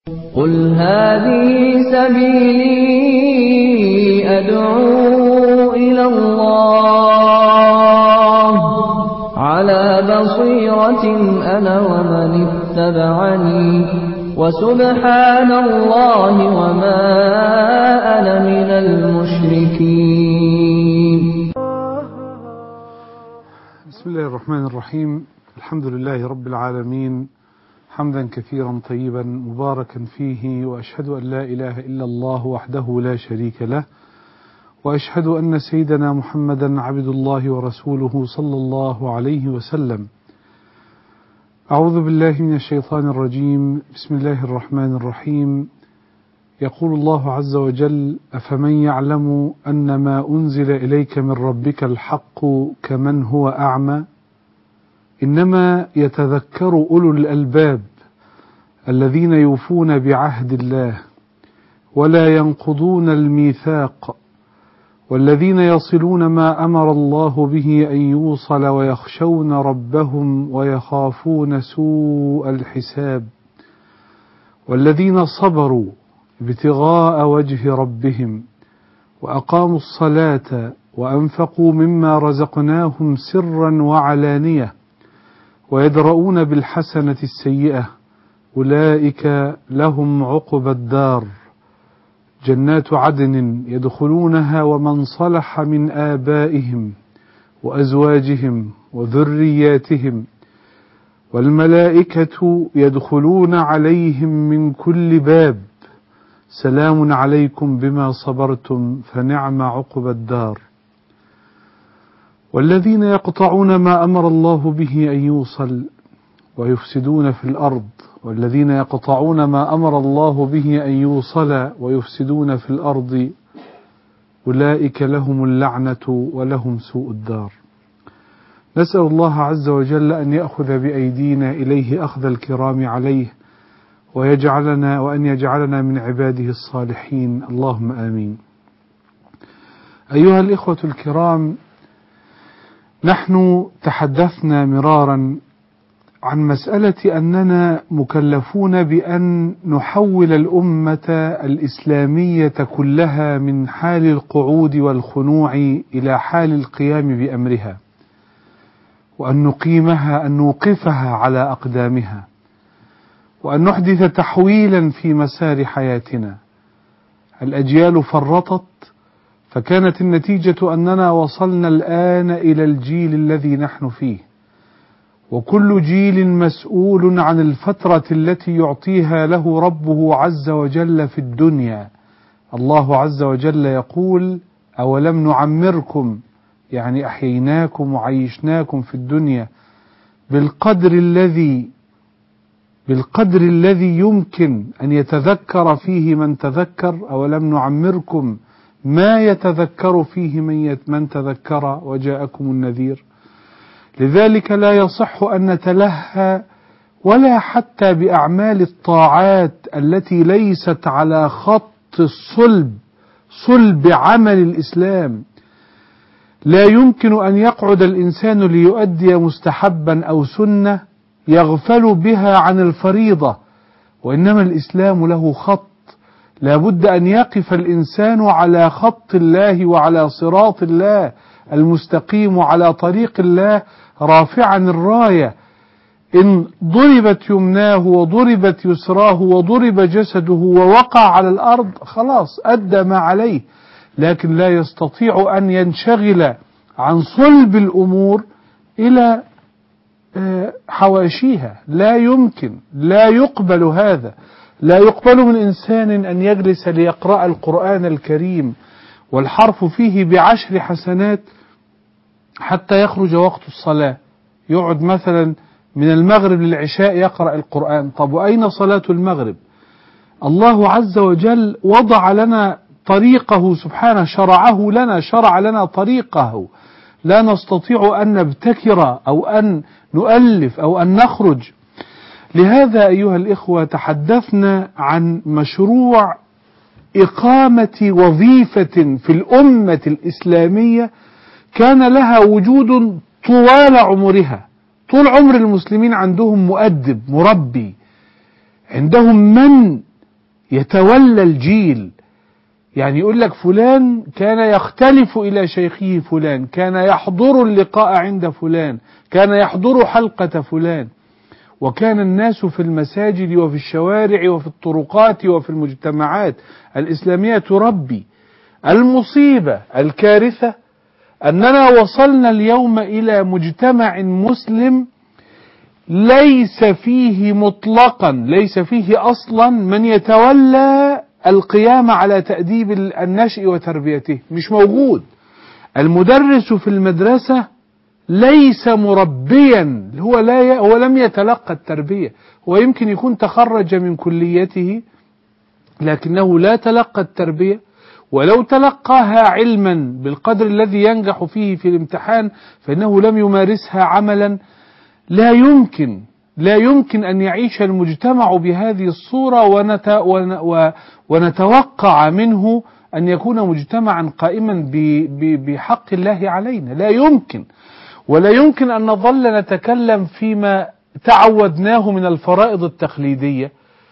قل هذه سبيلي أدعو إلى الله على بصيرة أنا ومن اتبعني وسبحان الله وما أنا من المشركين بسم الله الرحمن الرحيم الحمد لله رب العالمين حمدا كثيرا طيبا مباركا فيه واشهد ان لا اله الا الله وحده لا شريك له واشهد ان سيدنا محمدا عبد الله ورسوله صلى الله عليه وسلم اعوذ بالله من الشيطان الرجيم بسم الله الرحمن الرحيم يقول الله عز وجل افمن يعلم ان ما انزل اليك من ربك الحق كمن هو اعمى انما يتذكر اولو الالباب الذين يوفون بعهد الله ولا ينقضون الميثاق والذين يصلون ما امر الله به ان يوصل ويخشون ربهم ويخافون سوء الحساب والذين صبروا ابتغاء وجه ربهم واقاموا الصلاه وانفقوا مما رزقناهم سرا وعلانيه ويدرؤون بالحسنة السيئة أولئك لهم عقبى الدار جنات عدن يدخلونها ومن صلح من آبائهم وأزواجهم وذرياتهم والملائكة يدخلون عليهم من كل باب سلام عليكم بما صبرتم فنعم عقبى الدار والذين يقطعون ما امر الله به ان يوصل ويفسدون في الارض والذين يقطعون ما امر الله به ان يوصل ويفسدون في الارض اولئك لهم اللعنه ولهم سوء الدار نسال الله عز وجل ان ياخذ بايدينا اليه اخذ الكرام عليه ويجعلنا وان يجعلنا من عباده الصالحين اللهم امين ايها الاخوه الكرام نحن تحدثنا مرارا عن مسألة أننا مكلفون بأن نحول الأمة الإسلامية كلها من حال القعود والخنوع إلى حال القيام بأمرها وأن نقيمها أن نوقفها على أقدامها وأن نحدث تحويلا في مسار حياتنا الأجيال فرطت فكانت النتيجة أننا وصلنا الآن إلى الجيل الذي نحن فيه وكل جيل مسؤول عن الفترة التي يعطيها له ربه عز وجل في الدنيا الله عز وجل يقول أولم نعمركم يعني أحييناكم وعيشناكم في الدنيا بالقدر الذي بالقدر الذي يمكن أن يتذكر فيه من تذكر أولم نعمركم ما يتذكر فيه من من تذكر وجاءكم النذير لذلك لا يصح ان نتلهى ولا حتى باعمال الطاعات التي ليست على خط الصلب صلب عمل الاسلام لا يمكن ان يقعد الانسان ليؤدي مستحبا او سنه يغفل بها عن الفريضه وانما الاسلام له خط لا بد أن يقف الإنسان على خط الله وعلى صراط الله المستقيم على طريق الله رافعا الراية إن ضربت يمناه وضربت يسراه وضرب جسده ووقع على الأرض خلاص أدى ما عليه لكن لا يستطيع أن ينشغل عن صلب الأمور إلى حواشيها لا يمكن لا يقبل هذا لا يقبل من إنسان أن يجلس ليقرأ القرآن الكريم والحرف فيه بعشر حسنات حتى يخرج وقت الصلاة يقعد مثلا من المغرب للعشاء يقرأ القرآن طب وأين صلاة المغرب الله عز وجل وضع لنا طريقه سبحانه شرعه لنا شرع لنا طريقه لا نستطيع أن نبتكر أو أن نؤلف أو أن نخرج لهذا أيها الإخوة تحدثنا عن مشروع إقامة وظيفة في الأمة الإسلامية كان لها وجود طوال عمرها طول عمر المسلمين عندهم مؤدب مربي عندهم من يتولى الجيل يعني يقول لك فلان كان يختلف إلى شيخه فلان كان يحضر اللقاء عند فلان كان يحضر حلقة فلان وكان الناس في المساجد وفي الشوارع وفي الطرقات وفي المجتمعات الإسلامية تربي المصيبة الكارثة أننا وصلنا اليوم إلى مجتمع مسلم ليس فيه مطلقا ليس فيه أصلا من يتولى القيام على تأديب النشء وتربيته مش موجود المدرس في المدرسة ليس مربيا هو لا ي... هو لم يتلقى التربية هو يمكن يكون تخرج من كليته لكنه لا تلقى التربية ولو تلقاها علما بالقدر الذي ينجح فيه في الامتحان فإنه لم يمارسها عملا لا يمكن لا يمكن أن يعيش المجتمع بهذه الصورة ونت... ون... ونتوقع منه أن يكون مجتمعا قائما ب... ب... بحق الله علينا لا يمكن ولا يمكن أن نظل نتكلم فيما تعودناه من الفرائض التقليدية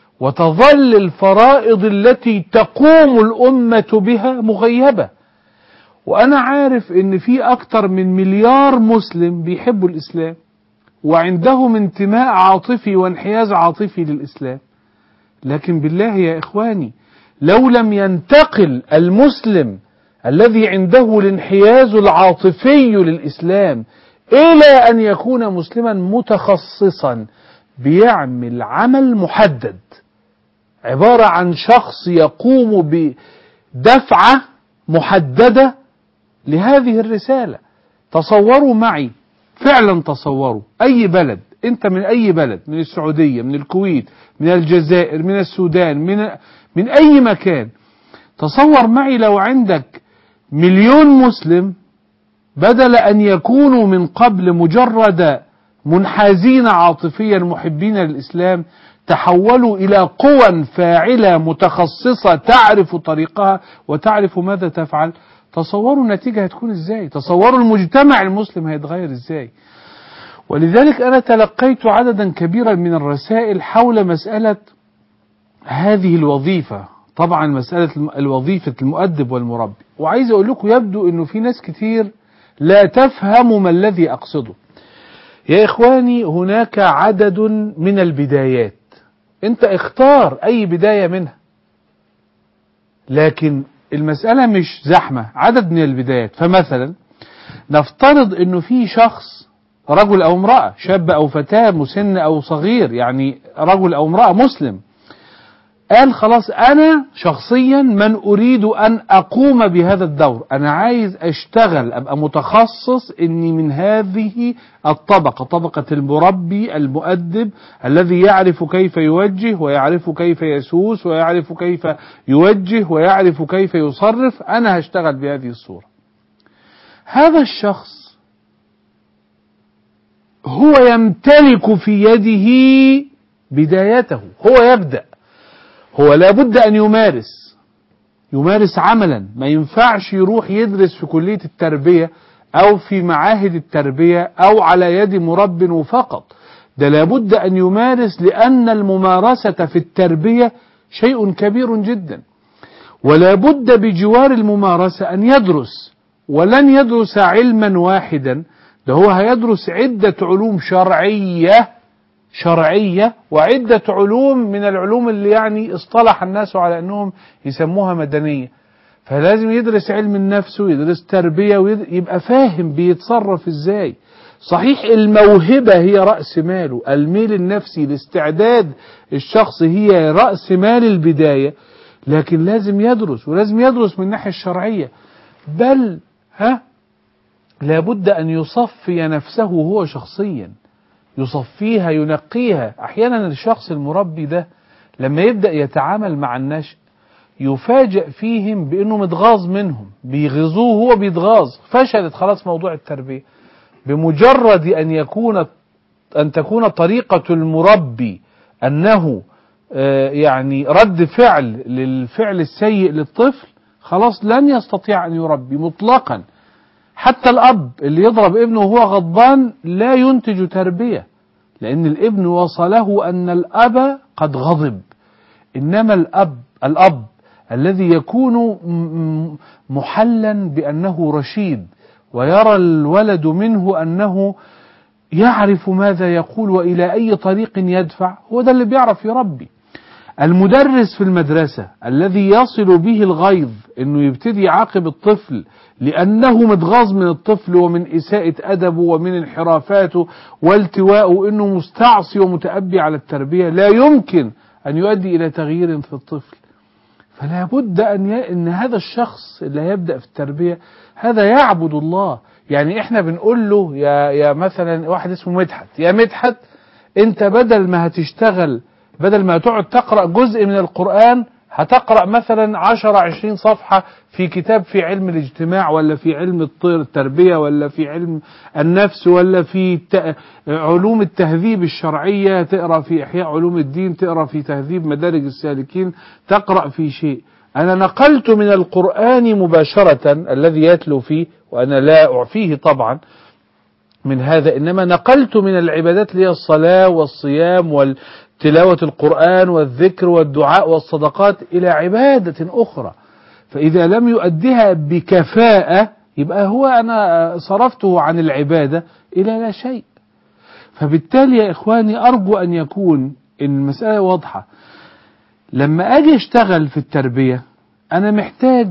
وتظل الفرائض التي تقوم الأمة بها مغيبة وأنا عارف أن في أكثر من مليار مسلم بيحبوا الإسلام وعندهم انتماء عاطفي وانحياز عاطفي للإسلام لكن بالله يا إخواني لو لم ينتقل المسلم الذي عنده الانحياز العاطفي للإسلام إلى أن يكون مسلما متخصصا بيعمل عمل محدد عبارة عن شخص يقوم بدفعة محددة لهذه الرسالة تصوروا معي فعلا تصوروا أي بلد أنت من أي بلد من السعودية من الكويت من الجزائر من السودان من, من أي مكان تصور معي لو عندك مليون مسلم بدل أن يكونوا من قبل مجرد منحازين عاطفيا محبين للإسلام تحولوا إلى قوى فاعلة متخصصة تعرف طريقها وتعرف ماذا تفعل تصوروا النتيجة هتكون ازاي تصوروا المجتمع المسلم هيتغير ازاي ولذلك أنا تلقيت عددا كبيرا من الرسائل حول مسألة هذه الوظيفة طبعا مسألة الوظيفة المؤدب والمربي وعايز أقول لكم يبدو أنه في ناس كتير لا تفهم ما الذي أقصده يا إخواني هناك عدد من البدايات أنت اختار أي بداية منها لكن المسألة مش زحمة عدد من البدايات فمثلا نفترض أنه في شخص رجل أو امرأة شاب أو فتاة مسن أو صغير يعني رجل أو امرأة مسلم قال خلاص أنا شخصيا من أريد أن أقوم بهذا الدور أنا عايز أشتغل أبقى متخصص أني من هذه الطبقة طبقة المربي المؤدب الذي يعرف كيف يوجه ويعرف كيف يسوس ويعرف كيف يوجه ويعرف كيف يصرف أنا هشتغل بهذه الصورة هذا الشخص هو يمتلك في يده بدايته هو يبدأ هو لابد أن يمارس يمارس عملا ما ينفعش يروح يدرس في كلية التربية أو في معاهد التربية أو على يد مرب فقط ده لابد أن يمارس لأن الممارسة في التربية شيء كبير جدا ولا بد بجوار الممارسة أن يدرس ولن يدرس علما واحدا ده هو هيدرس عدة علوم شرعية شرعية وعدة علوم من العلوم اللي يعني اصطلح الناس على أنهم يسموها مدنية فلازم يدرس علم النفس ويدرس تربية ويبقى فاهم بيتصرف ازاي صحيح الموهبة هي رأس ماله الميل النفسي الاستعداد الشخص هي رأس مال البداية لكن لازم يدرس ولازم يدرس من الناحية الشرعية بل ها لابد أن يصفي نفسه هو شخصيا يصفيها ينقيها أحيانا الشخص المربي ده لما يبدأ يتعامل مع النشء يفاجئ فيهم بأنه متغاظ منهم بيغزوه هو بيتغاظ فشلت خلاص موضوع التربية بمجرد أن يكون أن تكون طريقة المربي أنه يعني رد فعل للفعل السيء للطفل خلاص لن يستطيع أن يربي مطلقا حتى الأب اللي يضرب ابنه وهو غضبان لا ينتج تربية لأن الابن وصله أن الأب قد غضب إنما الأب الأب الذي يكون م- م- محلا بأنه رشيد ويرى الولد منه أنه يعرف ماذا يقول وإلى أي طريق يدفع هو ده اللي بيعرف يربي المدرس في المدرسة الذي يصل به الغيظ انه يبتدي يعاقب الطفل لانه متغاظ من الطفل ومن اساءة ادبه ومن انحرافاته والتواءه انه مستعصي ومتأبي على التربية لا يمكن ان يؤدي الى تغيير في الطفل فلا بد ان ي... ان هذا الشخص اللي هيبدا في التربيه هذا يعبد الله يعني احنا بنقول له يا يا مثلا واحد اسمه مدحت يا مدحت انت بدل ما هتشتغل بدل ما تقعد تقرا جزء من القران هتقرا مثلا 10 20 صفحه في كتاب في علم الاجتماع ولا في علم الطير التربيه ولا في علم النفس ولا في ت- علوم التهذيب الشرعيه تقرا في احياء علوم الدين تقرا في تهذيب مدارج السالكين تقرا في شيء انا نقلت من القران مباشره الذي يتلو فيه وانا لا اعفيه طبعا من هذا إنما نقلت من العبادات اللي هي الصلاة والصيام وتلاوة القرآن والذكر والدعاء والصدقات إلى عبادة أخرى فإذا لم يؤدها بكفاءة يبقى هو أنا صرفته عن العبادة إلى لا شيء فبالتالي يا إخواني أرجو أن يكون إن المسألة واضحة لما أجي أشتغل في التربية أنا محتاج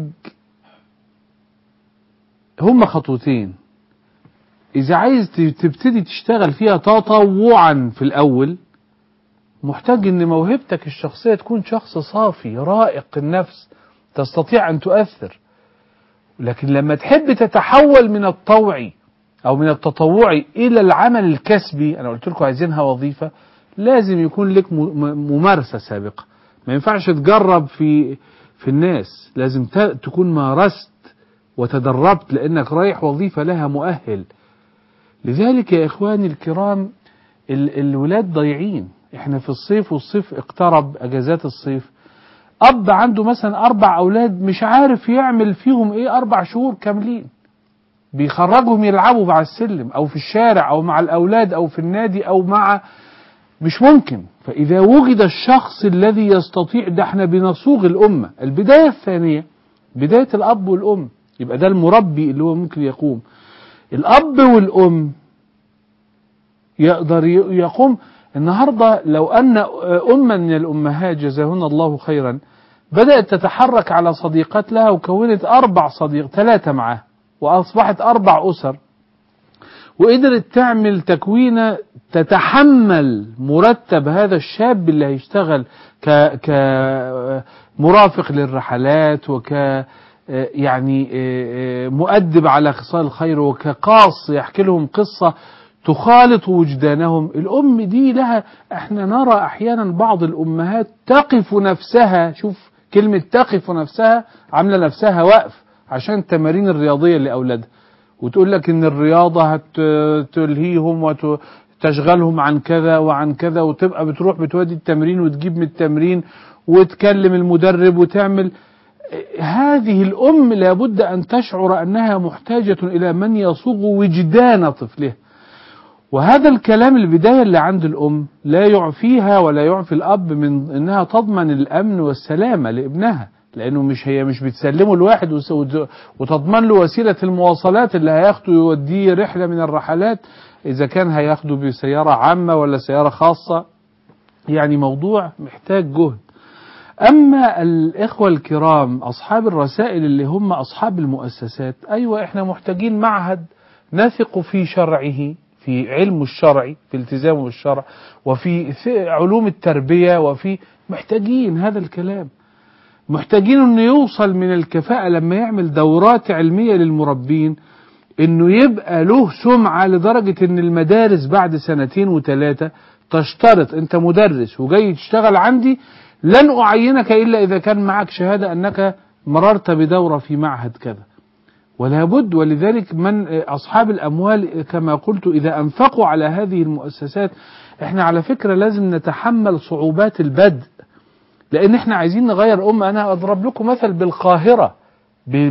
هما خطوتين إذا عايز ت- تبتدي تشتغل فيها تطوعا في الأول محتاج إن موهبتك الشخصية تكون شخص صافي رائق النفس تستطيع أن تؤثر لكن لما تحب تتحول من الطوعي أو من التطوعي إلى العمل الكسبي أنا قلت لكم عايزينها وظيفة لازم يكون لك م- م- ممارسة سابقة ما ينفعش تجرب في في الناس لازم ت- تكون مارست وتدربت لأنك رايح وظيفة لها مؤهل لذلك يا إخواني الكرام ال- الولاد ضايعين احنا في الصيف والصيف اقترب اجازات الصيف اب عنده مثلا اربع اولاد مش عارف يعمل فيهم ايه اربع شهور كاملين بيخرجهم يلعبوا على السلم او في الشارع او مع الاولاد او في النادي او مع مش ممكن فاذا وجد الشخص الذي يستطيع ده احنا بنصوغ الامه البدايه الثانيه بدايه الاب والام يبقى ده المربي اللي هو ممكن يقوم الاب والام يقدر ي- يقوم النهارده لو ان اما من الامهات جزاهن الله خيرا بدات تتحرك على صديقات لها وكونت اربع صديق ثلاثه معاه واصبحت اربع اسر وقدرت تعمل تكوينه تتحمل مرتب هذا الشاب اللي هيشتغل ك كمرافق للرحلات وك يعني مؤدب على خصال الخير وكقاص يحكي لهم قصة تخالط وجدانهم الأم دي لها احنا نرى أحيانا بعض الأمهات تقف نفسها شوف كلمة تقف نفسها عاملة نفسها وقف عشان التمارين الرياضية لأولادها وتقول لك ان الرياضة هتلهيهم وتشغلهم عن كذا وعن كذا وتبقى بتروح بتودي التمرين وتجيب من التمرين وتكلم المدرب وتعمل هذه الأم لابد أن تشعر أنها محتاجة إلى من يصوغ وجدان طفلها وهذا الكلام البداية اللي عند الأم لا يعفيها ولا يعفي الأب من أنها تضمن الأمن والسلامة لابنها لأنه مش هي مش بتسلمه الواحد وتضمن له وسيلة المواصلات اللي هياخده يوديه رحلة من الرحلات إذا كان هياخده بسيارة عامة ولا سيارة خاصة يعني موضوع محتاج جهد أما الإخوة الكرام أصحاب الرسائل اللي هم أصحاب المؤسسات أيوة إحنا محتاجين معهد نثق في شرعه في علم الشرع في التزامه بالشرع وفي علوم التربية وفي محتاجين هذا الكلام محتاجين انه يوصل من الكفاءة لما يعمل دورات علمية للمربين انه يبقى له سمعة لدرجة ان المدارس بعد سنتين وثلاثة تشترط انت مدرس وجاي تشتغل عندي لن اعينك الا اذا كان معك شهادة انك مررت بدورة في معهد كذا ولا بد ولذلك من أصحاب الأموال كما قلت إذا أنفقوا على هذه المؤسسات إحنا على فكرة لازم نتحمل صعوبات البدء لأن إحنا عايزين نغير أمة أنا أضرب لكم مثل بالقاهرة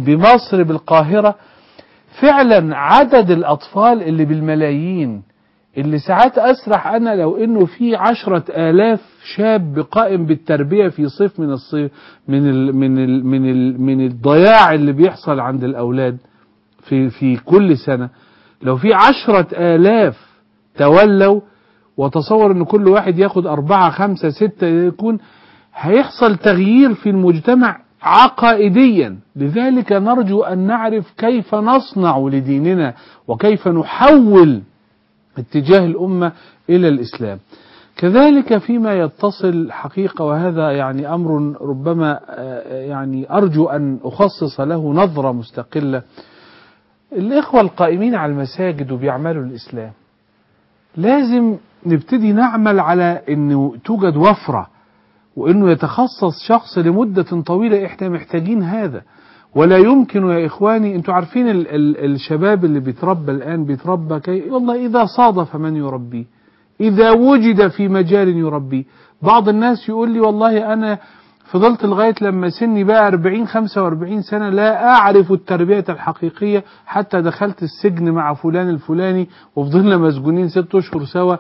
بمصر بالقاهرة فعلا عدد الأطفال اللي بالملايين اللي ساعات أسرح أنا لو إنه في عشرة آلاف شاب قائم بالتربية في صيف من الصيف من ال من ال من ال من الضياع اللي بيحصل عند الأولاد في في كل سنة لو في عشرة آلاف تولوا وتصور ان كل واحد ياخد أربعة خمسة ستة يكون هيحصل تغيير في المجتمع عقائديا لذلك نرجو أن نعرف كيف نصنع لديننا وكيف نحول اتجاه الأمة إلى الإسلام كذلك فيما يتصل حقيقة وهذا يعني أمر ربما يعني أرجو أن أخصص له نظرة مستقلة الإخوة القائمين على المساجد وبيعملوا الإسلام لازم نبتدي نعمل على أنه توجد وفرة وأنه يتخصص شخص لمدة طويلة إحنا محتاجين هذا ولا يمكن يا إخواني أنتوا عارفين ال ال الشباب اللي بيتربى الآن بيتربى كي والله إذا صادف من يربيه إذا وجد في مجال يربيه بعض الناس يقول لي والله أنا فضلت لغاية لما سني بقى 40 45 سنة لا أعرف التربية الحقيقية حتى دخلت السجن مع فلان الفلاني وفضلنا مسجونين ست أشهر سوا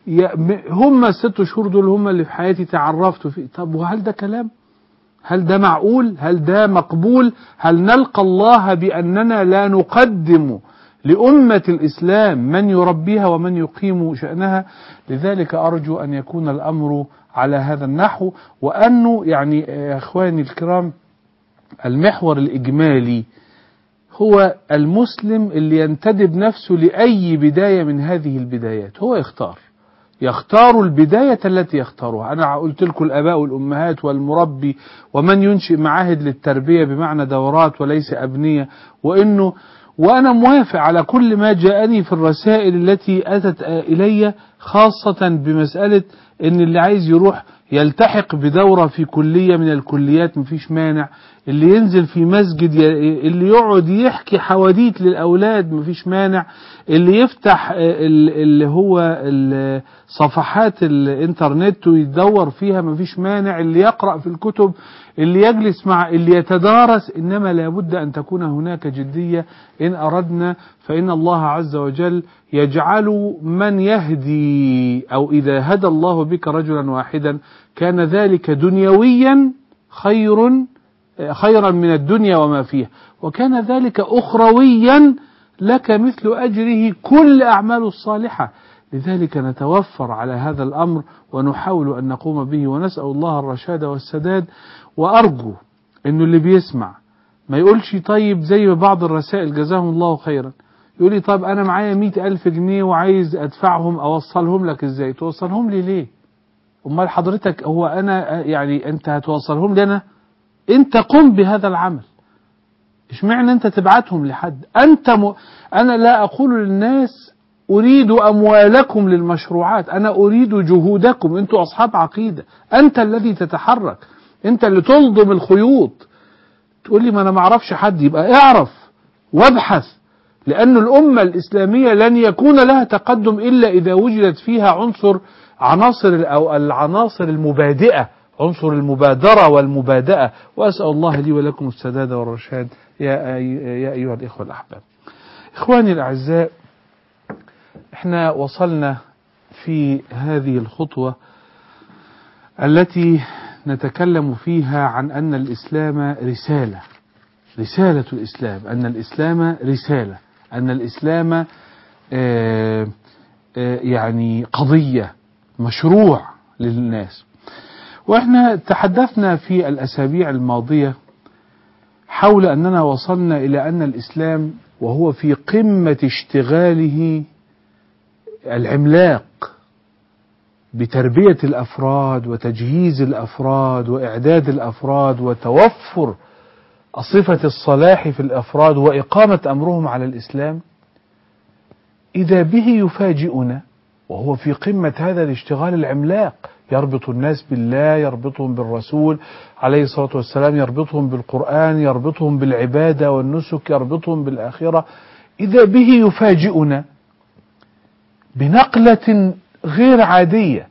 هم الست شهور دول هم اللي في حياتي تعرفت فيه طب وهل ده كلام هل ده معقول هل ده مقبول هل نلقى الله بأننا لا نقدم لأمة الإسلام من يربيها ومن يقيم شأنها لذلك أرجو أن يكون الأمر على هذا النحو وأنه يعني يا إخواني الكرام المحور الإجمالي هو المسلم اللي ينتدب نفسه لأي بداية من هذه البدايات هو يختار يختار البداية التي يختارها أنا قلت لكم الأباء والأمهات والمربي ومن ينشئ معاهد للتربية بمعنى دورات وليس أبنية وإنه وأنا موافق على كل ما جاءني في الرسائل التي أتت إلي خاصة بمسألة إن اللي عايز يروح يلتحق بدورة في كلية من الكليات مفيش مانع اللي ينزل في مسجد اللي يقعد يحكي حواديت للأولاد مفيش مانع اللي يفتح اللي هو صفحات الانترنت ويدور فيها مفيش مانع اللي يقرأ في الكتب اللي يجلس مع اللي يتدارس إنما لابد أن تكون هناك جدية إن أردنا فإن الله عز وجل يجعل من يهدي أو إذا هدى الله بك رجلا واحدا كان ذلك دنيويا خير خيرا من الدنيا وما فيها وكان ذلك أخرويا لك مثل أجره كل أعمال الصالحة لذلك نتوفر على هذا الأمر ونحاول أن نقوم به ونسأل الله الرشاد والسداد وأرجو أنه اللي بيسمع ما يقولش طيب زي بعض الرسائل جزاهم الله خيرا يقول لي طب أنا معايا مئة ألف جنيه وعايز أدفعهم أوصلهم لك إزاي توصلهم لي ليه أمال حضرتك هو أنا يعني أنت هتوصلهم لي أنا أنت قم بهذا العمل اشمعنى أنت تبعتهم لحد أنت م... أنا لا أقول للناس أريد أموالكم للمشروعات أنا أريد جهودكم أنتوا أصحاب عقيدة أنت الذي تتحرك أنت اللي تلضم الخيوط تقول لي ما أنا ما أعرفش حد يبقى اعرف وابحث لأن الأمة الإسلامية لن يكون لها تقدم إلا إذا وجدت فيها عنصر عناصر أو العناصر المبادئة عنصر المبادرة والمبادئة وأسأل الله لي ولكم السداد والرشاد يا, يا أيها الإخوة الأحباب إخواني الأعزاء احنا وصلنا في هذه الخطوة التي نتكلم فيها عن أن الإسلام رسالة رسالة الإسلام أن الإسلام رسالة أن الإسلام آآ آآ يعني قضية مشروع للناس وإحنا تحدثنا في الأسابيع الماضية حول أننا وصلنا إلى أن الإسلام وهو في قمة اشتغاله العملاق بتربية الأفراد وتجهيز الأفراد وإعداد الأفراد وتوفر صفة الصلاح في الأفراد وإقامة أمرهم على الإسلام إذا به يفاجئنا وهو في قمة هذا الاشتغال العملاق يربط الناس بالله يربطهم بالرسول عليه الصلاة والسلام يربطهم بالقرآن يربطهم بالعبادة والنسك يربطهم بالآخرة إذا به يفاجئنا بنقلة غير عادية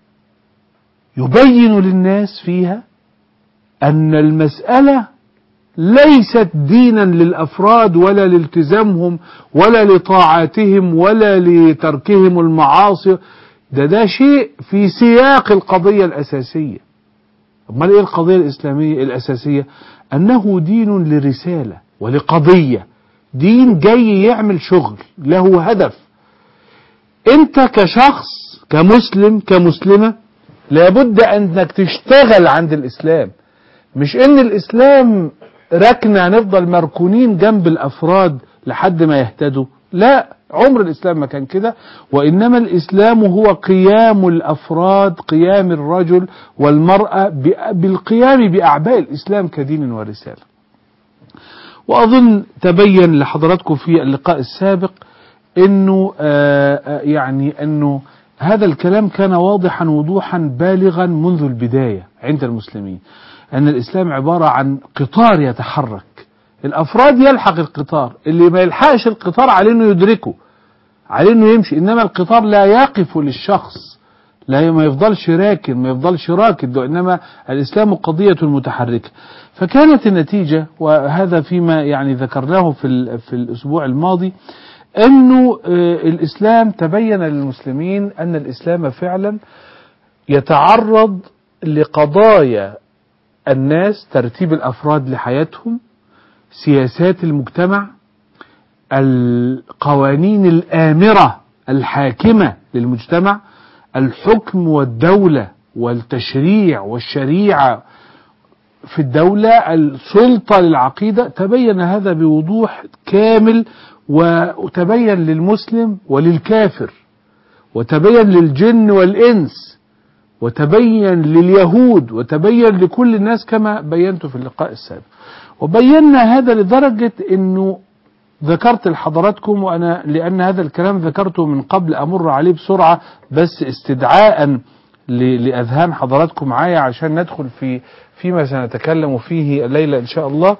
يبين للناس فيها أن المسألة ليست دينا للأفراد ولا لالتزامهم ولا لطاعاتهم ولا لتركهم المعاصي ده ده شيء في سياق القضية الأساسية أمال إيه القضية الإسلامية الأساسية أنه دين لرسالة ولقضية دين جاي يعمل شغل له هدف أنت كشخص كمسلم كمسلمة لابد أنك تشتغل عند الإسلام مش ان الاسلام ركنة هنفضل مركونين جنب الافراد لحد ما يهتدوا لا عمر الاسلام ما كان كده وانما الاسلام هو قيام الافراد قيام الرجل والمرأة بالقيام باعباء الاسلام كدين ورسالة واظن تبين لحضراتكم في اللقاء السابق انه آآ يعني انه هذا الكلام كان واضحا وضوحا بالغا منذ البداية عند المسلمين أن الإسلام عبارة عن قطار يتحرك الأفراد يلحق القطار اللي ما يلحقش القطار عليه أنه يدركه عليه أنه يمشي إنما القطار لا يقف للشخص لا ما يفضلش راكن ما يفضلش راكد إنما الإسلام قضية متحركة فكانت النتيجة وهذا فيما يعني ذكرناه في, في الأسبوع الماضي أنه الإسلام تبين للمسلمين أن الإسلام فعلا يتعرض لقضايا الناس ترتيب الافراد لحياتهم سياسات المجتمع القوانين الامره الحاكمه للمجتمع الحكم والدوله والتشريع والشريعه في الدوله السلطه للعقيده تبين هذا بوضوح كامل وتبين للمسلم وللكافر وتبين للجن والانس وتبين لليهود وتبين لكل الناس كما بينت في اللقاء السابق وبينا هذا لدرجة انه ذكرت لحضراتكم وانا لان هذا الكلام ذكرته من قبل امر عليه بسرعة بس استدعاء لاذهان حضراتكم معايا عشان ندخل في فيما سنتكلم فيه الليلة ان شاء الله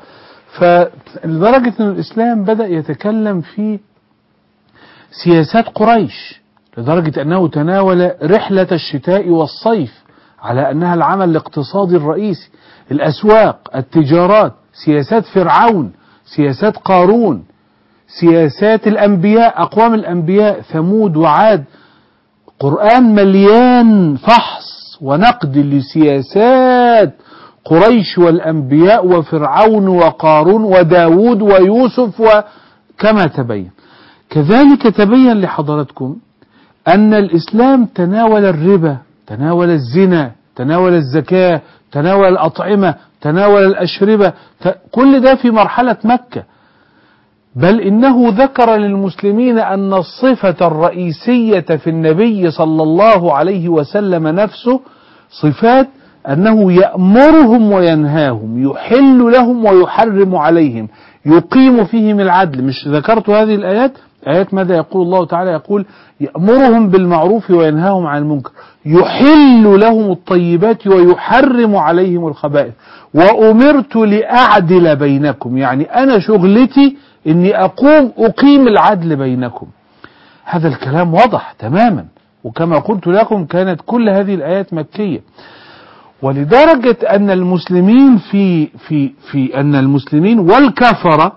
فلدرجة ان الاسلام بدأ يتكلم في سياسات قريش لدرجة أنه تناول رحلة الشتاء والصيف على أنها العمل الاقتصادي الرئيسي الأسواق التجارات سياسات فرعون سياسات قارون سياسات الأنبياء أقوام الأنبياء ثمود وعاد قرآن مليان فحص ونقد لسياسات قريش والأنبياء وفرعون وقارون وداود ويوسف وكما تبين كذلك تبين لحضراتكم أن الإسلام تناول الربا تناول الزنا تناول الزكاة تناول الأطعمة تناول الأشربة كل ده في مرحلة مكة بل إنه ذكر للمسلمين أن الصفة الرئيسية في النبي صلى الله عليه وسلم نفسه صفات أنه يأمرهم وينهاهم يحل لهم ويحرم عليهم يقيم فيهم العدل مش ذكرت هذه الآيات آيات ماذا يقول الله تعالى يقول يأمرهم بالمعروف وينهاهم عن المنكر يحل لهم الطيبات ويحرم عليهم الخبائث وأمرت لأعدل بينكم يعني أنا شغلتي أني أقوم أقيم العدل بينكم هذا الكلام واضح تماما وكما قلت لكم كانت كل هذه الآيات مكية ولدرجة أن المسلمين في في في أن المسلمين والكفرة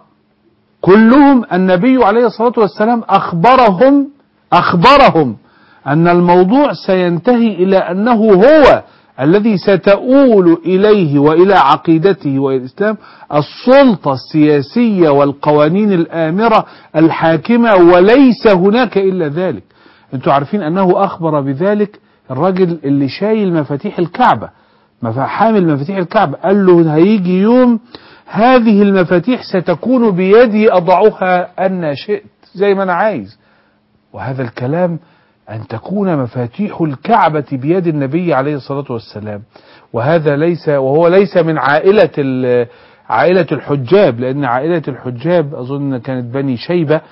كلهم النبي عليه الصلاة والسلام أخبرهم أخبرهم أن الموضوع سينتهي إلى أنه هو الذي ستؤول إليه وإلى عقيدته وإلى الإسلام السلطة السياسية والقوانين الآمرة الحاكمة وليس هناك إلا ذلك أنتم عارفين أنه أخبر بذلك الراجل اللي شايل مفاتيح الكعبة حامل مفاتيح الكعبة قال له هيجي يوم هذه المفاتيح ستكون بيدي أضعها أن شئت زي ما أنا عايز وهذا الكلام أن تكون مفاتيح الكعبة بيد النبي عليه الصلاة والسلام وهذا ليس وهو ليس من عائلة عائلة الحجاب لأن عائلة الحجاب أظن كانت بني شيبة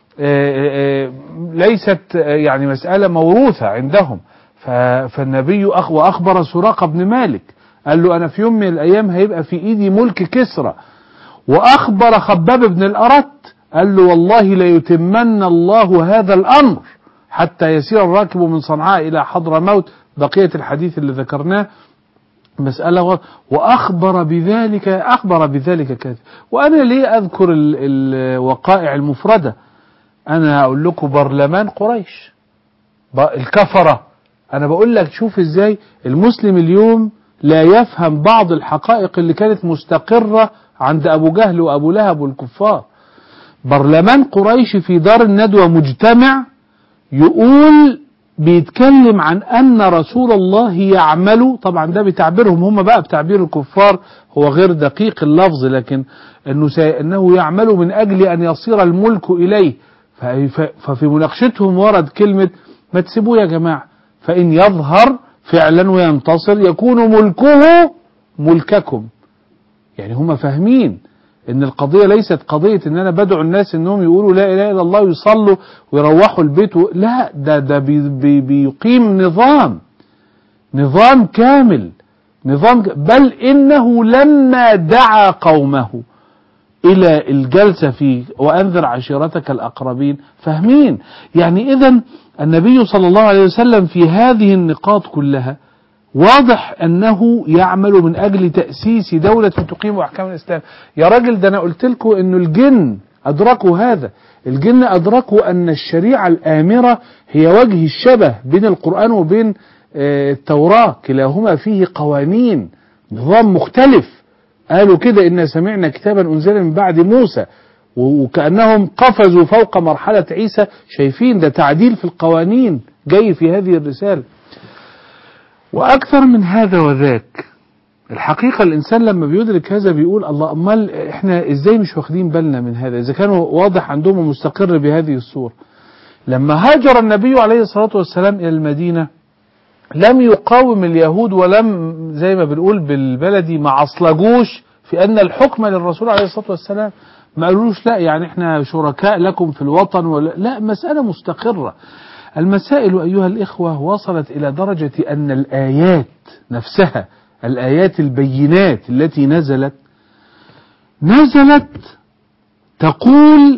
ليست يعني مسألة موروثة عندهم فالنبي وأخبر سراقة بن مالك قال له أنا في يوم من الأيام هيبقى في إيدي ملك كسرى وأخبر خباب بن الأرت قال له والله ليتمن الله هذا الأمر حتى يسير الراكب من صنعاء إلى حضر موت بقية الحديث اللي ذكرناه مسألة و... وأخبر بذلك أخبر بذلك كذا وأنا ليه أذكر ال... الوقائع المفردة أنا أقول لكم برلمان قريش ب... الكفرة أنا بقول لك شوف إزاي المسلم اليوم لا يفهم بعض الحقائق اللي كانت مستقرة عند أبو جهل وأبو لهب والكفار برلمان قريش في دار الندوة مجتمع يقول بيتكلم عن أن رسول الله يعمل طبعا ده بتعبيرهم هم بقى بتعبير الكفار هو غير دقيق اللفظ لكن أنه, سي... أنه يعمل من أجل أن يصير الملك إليه ف... ف... ففي مناقشتهم ورد كلمة ما تسيبوه يا جماعة فإن يظهر فعلا وينتصر يكون ملكه ملككم يعني هم فاهمين ان القضية ليست قضية ان انا بدعو الناس انهم يقولوا لا اله الا الله ويصلوا ويروحوا البيت و... لا ده ده بي بي بيقيم نظام نظام كامل نظام ك... بل انه لما دعا قومه الى الجلسة في وانذر عشيرتك الاقربين فاهمين يعني اذا النبي صلى الله عليه وسلم في هذه النقاط كلها واضح انه يعمل من اجل تاسيس دوله تقيم احكام الاسلام يا راجل ده انا قلت لكم انه الجن ادركوا هذا الجن ادركوا ان الشريعه الامره هي وجه الشبه بين القران وبين التوراه كلاهما فيه قوانين نظام مختلف قالوا كده إن سمعنا كتابا أنزل من بعد موسى وكأنهم قفزوا فوق مرحلة عيسى شايفين ده تعديل في القوانين جاي في هذه الرسالة وأكثر من هذا وذاك الحقيقة الإنسان لما بيدرك هذا بيقول الله أمال إحنا إزاي مش واخدين بالنا من هذا إذا كانوا واضح عندهم مستقر بهذه الصورة لما هاجر النبي عليه الصلاة والسلام إلى المدينة لم يقاوم اليهود ولم زي ما بنقول بالبلدي ما عصلجوش في أن الحكم للرسول عليه الصلاة والسلام ما قالوش لا يعني احنا شركاء لكم في الوطن ولا لا مسألة مستقرة المسائل أيها الإخوة وصلت إلى درجة أن الآيات نفسها الآيات البينات التي نزلت نزلت تقول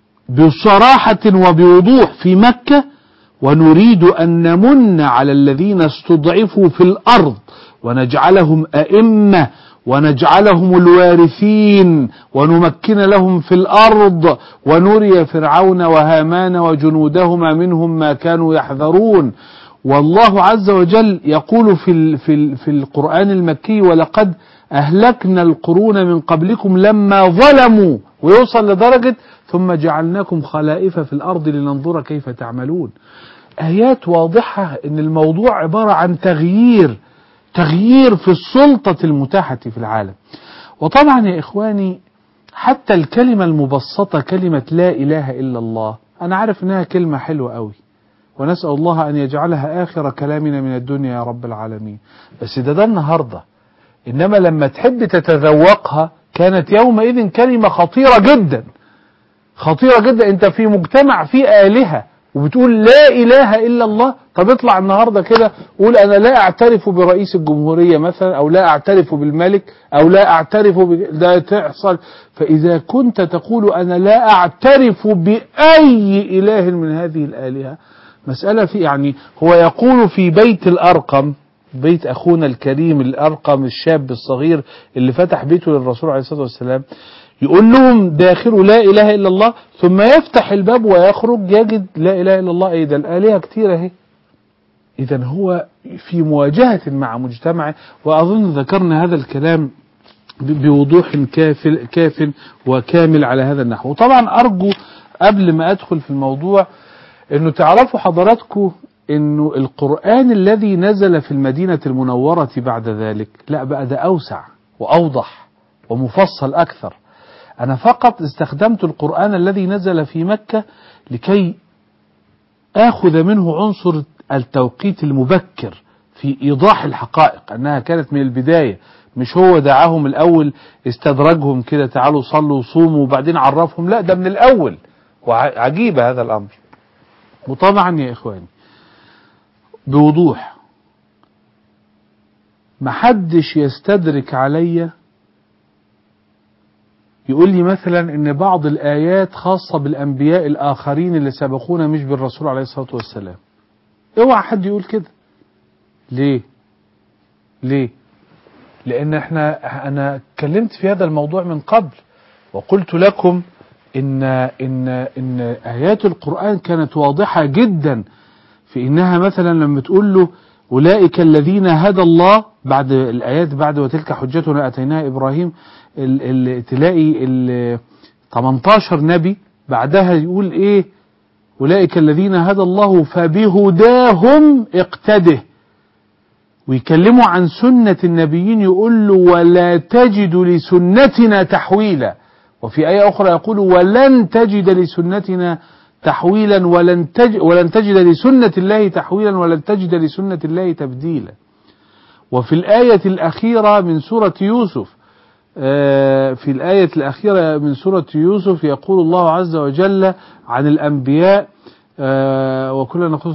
بصراحة وبوضوح في مكة ونريد أن نمن على الذين استضعفوا في الأرض ونجعلهم أئمة ونجعلهم الوارثين ونمكن لهم في الأرض ونري فرعون وهامان وجنودهما منهم ما كانوا يحذرون والله عز وجل يقول في, ال في, ال في القرآن المكي ولقد أهلكنا القرون من قبلكم لما ظلموا ويوصل لدرجة ثم جعلناكم خلائف في الأرض لننظر كيف تعملون آيات واضحة أن الموضوع عبارة عن تغيير تغيير في السلطة المتاحة في العالم وطبعا يا إخواني حتى الكلمة المبسطة كلمة لا إله إلا الله أنا عارف أنها كلمة حلوة قوي ونسأل الله أن يجعلها آخر كلامنا من الدنيا يا رب العالمين بس ده ده النهاردة إنما لما تحب تتذوقها كانت يومئذ كلمة خطيرة جدا خطيرة جدا أنت في مجتمع فيه آلهة وبتقول لا إله إلا الله طب اطلع النهاردة كده قول أنا لا أعترف برئيس الجمهورية مثلا أو لا أعترف بالملك أو لا أعترف ب... ده تحصل فإذا كنت تقول أنا لا أعترف بأي إله من هذه الآلهة مسألة في يعني هو يقول في بيت الأرقم بيت أخونا الكريم الأرقم الشاب الصغير اللي فتح بيته للرسول عليه الصلاة والسلام يقول لهم داخلوا لا إله إلا الله ثم يفتح الباب ويخرج يجد لا إله إلا الله إيه ده الآلهة كتير أهي إذا هو في مواجهة مع مجتمعه وأظن ذكرنا هذا الكلام بوضوح كاف كاف وكامل على هذا النحو وطبعا أرجو قبل ما أدخل في الموضوع أنه تعرفوا حضراتكم أنه القرآن الذي نزل في المدينة المنورة بعد ذلك لا بقى ده أوسع وأوضح ومفصل أكثر أنا فقط استخدمت القرآن الذي نزل في مكة لكي آخذ منه عنصر التوقيت المبكر في إيضاح الحقائق أنها كانت من البداية مش هو دعاهم الأول استدرجهم كده تعالوا صلوا وصوموا وبعدين عرفهم لا ده من الأول وعجيب هذا الأمر وطبعا يا إخواني بوضوح محدش يستدرك عليا يقول لي مثلا ان بعض الايات خاصة بالانبياء الاخرين اللي سبقونا مش بالرسول عليه الصلاة والسلام اوعى حد يقول كده ليه ليه لان احنا انا اتكلمت في هذا الموضوع من قبل وقلت لكم ان ان ان ايات القران كانت واضحه جدا في انها مثلا لما تقول له اولئك الذين هدى الله بعد الايات بعد وتلك حجتنا اتيناها ابراهيم ال ال تلاقي ال 18 نبي بعدها يقول ايه اولئك الذين هدى الله فبهداهم اقتده ويكلموا عن سنة النبيين يقول له ولا تجد لسنتنا تحويلا وفي آية أخرى يقول ولن تجد لسنتنا تحويلا ولن تجد, ولن تجد لسنة الله تحويلا ولن تجد لسنة الله تبديلا وفي الآية الأخيرة من سورة يوسف في الآية الأخيرة من سورة يوسف يقول الله عز وجل عن الأنبياء وكلنا نقول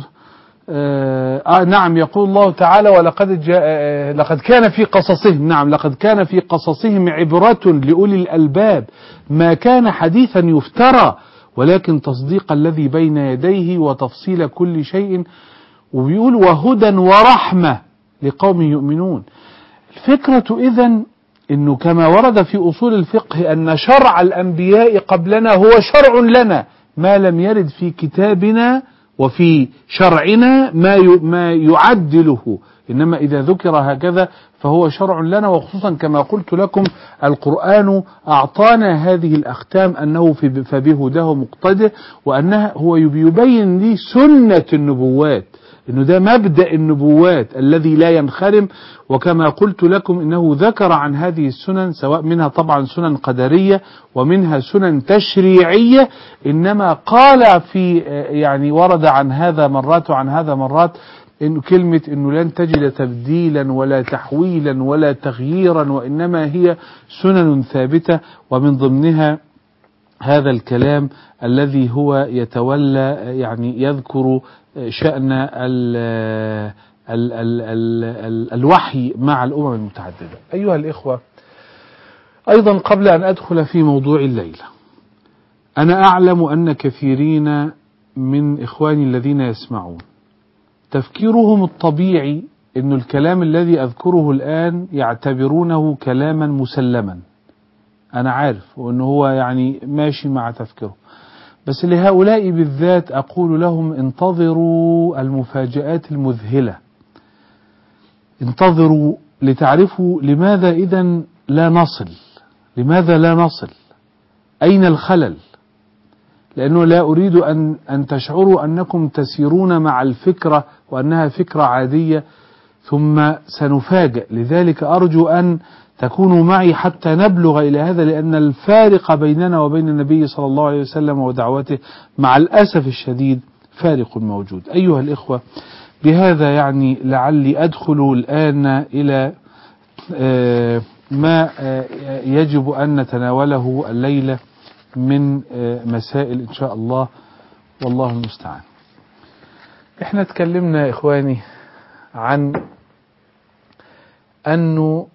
آه نعم يقول الله تعالى ولقد جاء آه لقد كان في قصصهم نعم لقد كان في قصصهم عبرة لأولي الألباب ما كان حديثا يفترى ولكن تصديق الذي بين يديه وتفصيل كل شيء وبيقول وهدى ورحمة لقوم يؤمنون الفكرة إذن أنه كما ورد في أصول الفقه أن شرع الأنبياء قبلنا هو شرع لنا ما لم يرد في كتابنا وفي شرعنا ما ما يعدله انما اذا ذكر هكذا فهو شرع لنا وخصوصا كما قلت لكم القران اعطانا هذه الاختام انه في فبهداه مقتده وانها هو يبين لي سنه النبوات انه ده مبدا النبوات الذي لا ينخرم وكما قلت لكم انه ذكر عن هذه السنن سواء منها طبعا سنن قدريه ومنها سنن تشريعيه انما قال في يعني ورد عن هذا مرات وعن هذا مرات انه كلمه انه لن تجد تبديلا ولا تحويلا ولا تغييرا وانما هي سنن ثابته ومن ضمنها هذا الكلام الذي هو يتولى يعني يذكر شأن ال ال ال ال ال الوحي مع الأمم المتعددة أيها الإخوة أيضا قبل أن أدخل في موضوع الليلة أنا أعلم أن كثيرين من إخواني الذين يسمعون تفكيرهم الطبيعي أن الكلام الذي أذكره الآن يعتبرونه كلاما مسلما أنا عارف وأنه هو يعني ماشي مع تفكيره بس لهؤلاء بالذات أقول لهم انتظروا المفاجآت المذهلة انتظروا لتعرفوا لماذا إذا لا نصل لماذا لا نصل أين الخلل لأنه لا أريد أن, أن تشعروا أنكم تسيرون مع الفكرة وأنها فكرة عادية ثم سنفاجأ لذلك أرجو أن تكونوا معي حتى نبلغ إلى هذا لأن الفارق بيننا وبين النبي صلى الله عليه وسلم ودعوته مع الأسف الشديد فارق موجود أيها الإخوة بهذا يعني لعلي أدخل الآن إلى ما يجب أن نتناوله الليلة من مسائل إن شاء الله والله المستعان احنا تكلمنا يا إخواني عن أنه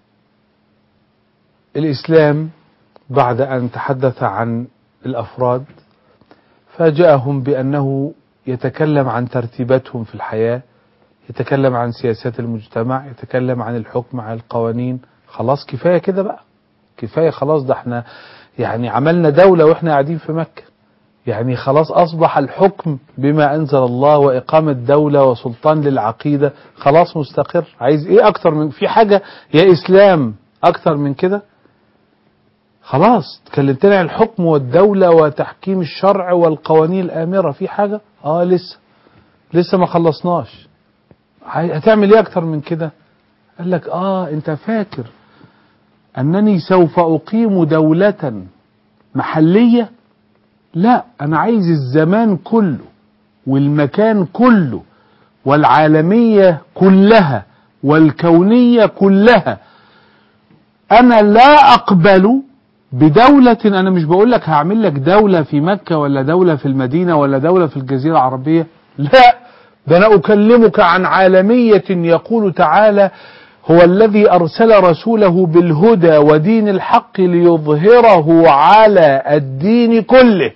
الإسلام بعد أن تحدث عن الأفراد فاجأهم بأنه يتكلم عن ترتيباتهم في الحياة يتكلم عن سياسات المجتمع يتكلم عن الحكم عن القوانين خلاص كفاية كده بقى كفاية خلاص ده احنا يعني عملنا دولة واحنا قاعدين في مكة يعني خلاص أصبح الحكم بما أنزل الله وإقامة دولة وسلطان للعقيدة خلاص مستقر عايز إيه أكتر من في حاجة يا إسلام أكتر من كده خلاص تكلمتنا عن الحكم والدولة وتحكيم الشرع والقوانين الآمرة في حاجة اه لسه لسه ما خلصناش هتعمل ايه اكتر من كده قال لك اه انت فاكر انني سوف اقيم دولة محلية لا انا عايز الزمان كله والمكان كله والعالمية كلها والكونية كلها انا لا اقبل بدولة أنا مش بقول لك هعمل لك دولة في مكة ولا دولة في المدينة ولا دولة في الجزيرة العربية لا ده أنا أكلمك عن عالمية يقول تعالى هو الذي أرسل رسوله بالهدى ودين الحق ليظهره على الدين كله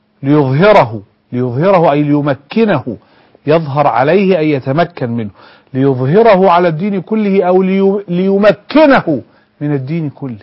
ليظهره ليظهره أي ليمكنه يظهر عليه أي يتمكن منه ليظهره على الدين كله أو لي- ليمكنه من الدين كله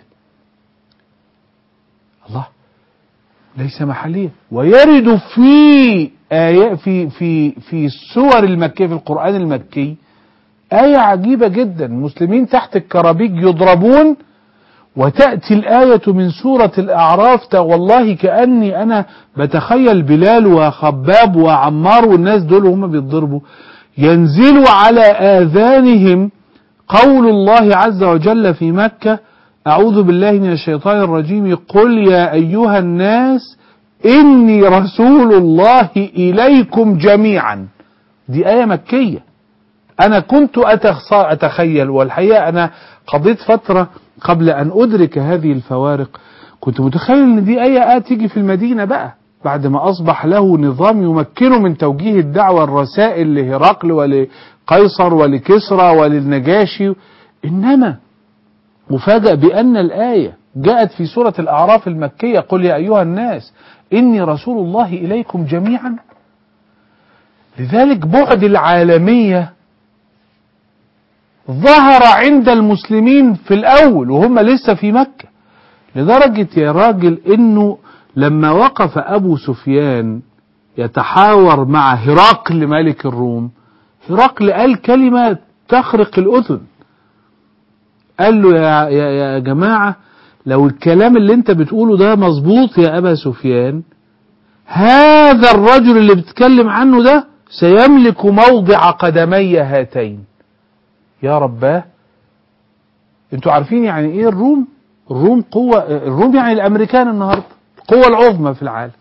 الله ليس محليا ويرد في آية في في في السور المكية في القرآن المكي آية عجيبة جدا المسلمين تحت الكرابيج يضربون وتأتي الآية من سورة الأعراف ت- والله كأني أنا بتخيل بلال وخباب وعمار والناس دول وهم بيتضربوا ينزل على آذانهم قول الله عز وجل في مكة أعوذ بالله من الشيطان الرجيم قل يا أيها الناس إني رسول الله إليكم جميعا دي آية مكية أنا كنت أتخص- أتخيل والحقيقة أنا قضيت فترة قبل أن أدرك هذه الفوارق كنت متخيل أن دي آية آه تيجي في المدينة بقى بعد ما أصبح له نظام يمكنه من توجيه الدعوة الرسائل لهرقل ولقيصر ولكسرى وللنجاشي إنما مفاجأ بأن الآية جاءت في سورة الأعراف المكية قل يا أيها الناس إني رسول الله إليكم جميعا لذلك بعد العالمية ظهر عند المسلمين في الأول وهم لسه في مكة لدرجة يا راجل إنه لما وقف أبو سفيان يتحاور مع هرقل ملك الروم هرقل قال كلمة تخرق الأذن قال له يا, يا, يا جماعة لو الكلام اللي انت بتقوله ده مظبوط يا أبا سفيان هذا الرجل اللي بتتكلم عنه ده سيملك موضع قدمي هاتين يا رباه انتوا عارفين يعني ايه الروم الروم قوة الروم يعني الامريكان النهاردة القوة العظمى في العالم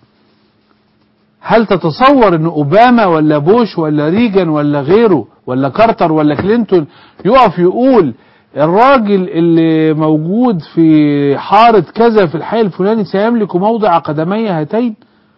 هل تتصور ان اوباما ولا بوش ولا ريجان ولا غيره ولا كارتر ولا كلينتون يقف يقول الراجل اللي موجود في حارة كذا في الحي الفلاني سيملك موضع قدمي هاتين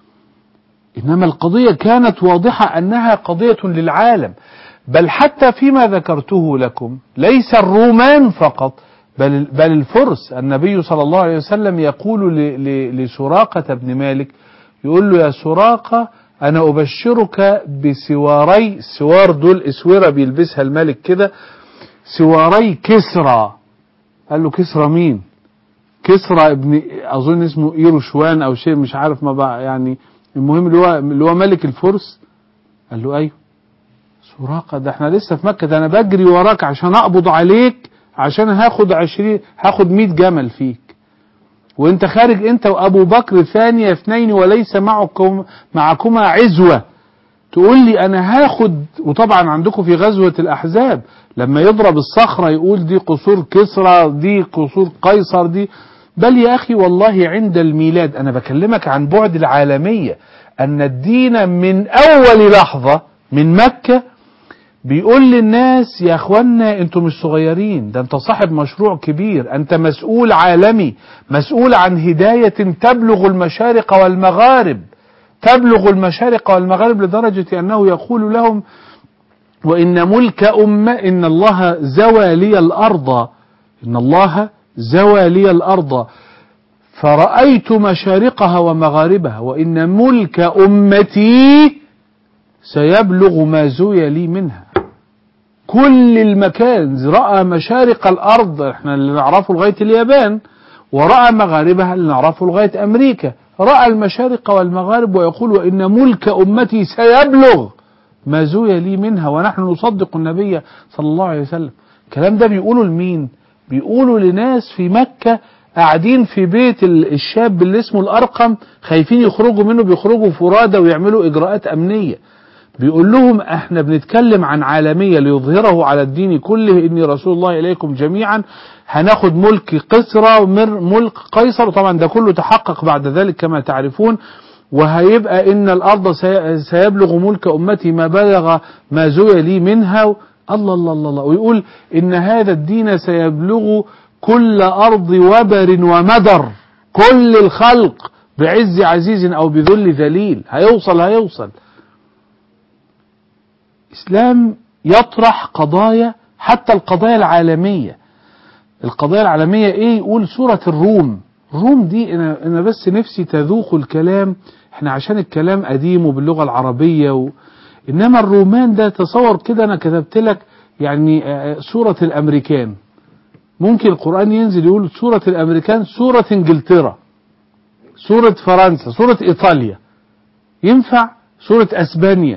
إنما القضية كانت واضحة أنها قضية للعالم بل حتى فيما ذكرته لكم ليس الرومان فقط بل, بل الفرس النبي صلى الله عليه وسلم يقول ل- ل- لسراقة بن مالك يقول له يا سراقة أنا أبشرك بسواري السوار دول اسورة بيلبسها الملك كده سواري كسرى قال له كسرى مين كسرى ابن اظن اسمه ايروشوان او شيء مش عارف ما بقى يعني المهم اللي هو اللي هو ملك الفرس قال له ايوه سراقة ده احنا لسه في مكة ده انا بجري وراك عشان اقبض عليك عشان هاخد عشرين هاخد مية جمل فيك وانت خارج انت وابو بكر ثانية اثنين وليس معكم معكما عزوة تقول لي انا هاخد وطبعا عندكم في غزوة الاحزاب لما يضرب الصخرة يقول دي قصور كسرى دي قصور قيصر دي بل يا اخي والله عند الميلاد انا بكلمك عن بعد العالمية ان الدين من اول لحظة من مكة بيقول للناس يا اخوانا انتوا مش صغيرين ده انت صاحب مشروع كبير انت مسؤول عالمي مسؤول عن هداية تبلغ المشارق والمغارب تبلغ المشارق والمغارب لدرجة انه يقول لهم وان ملك أمة ان الله زوى لي الارض ان الله زوى لي الارض فرأيت مشارقها ومغاربها وان ملك امتي سيبلغ ما زوي لي منها كل المكان رأى مشارق الأرض احنا اللي نعرفه لغاية اليابان ورأى مغاربها اللي نعرفه لغاية أمريكا رأى المشارق والمغارب ويقول وإن ملك أمتي سيبلغ ما زوي لي منها ونحن نصدق النبي صلى الله عليه وسلم الكلام ده بيقولوا لمين بيقولوا لناس في مكة قاعدين في بيت ال- الشاب اللي اسمه الأرقم خايفين يخرجوا منه بيخرجوا فرادى ويعملوا إجراءات أمنية بيقول لهم احنا بنتكلم عن عالمية ليظهره على الدين كله اني رسول الله اليكم جميعا هناخد ملك قسرى ومر ملك قيصر وطبعا ده كله تحقق بعد ذلك كما تعرفون وهيبقى ان الارض سي- سيبلغ ملك امتي ما بلغ ما زوي لي منها الله الله الله, الله ويقول ان هذا الدين سيبلغ كل ارض وبر ومدر كل الخلق بعز عزيز او بذل ذليل هيوصل هيوصل الإسلام يطرح قضايا حتى القضايا العالمية القضايا العالمية إيه يقول سورة الروم الروم دي أنا, أنا بس نفسي تذوق الكلام احنا عشان الكلام قديم وباللغة العربية و... إنما الرومان ده تصور كده أنا كتبت لك يعني آه، سورة الأمريكان ممكن القرآن ينزل يقول سورة الأمريكان سورة إنجلترا سورة فرنسا سورة إيطاليا ينفع سورة أسبانيا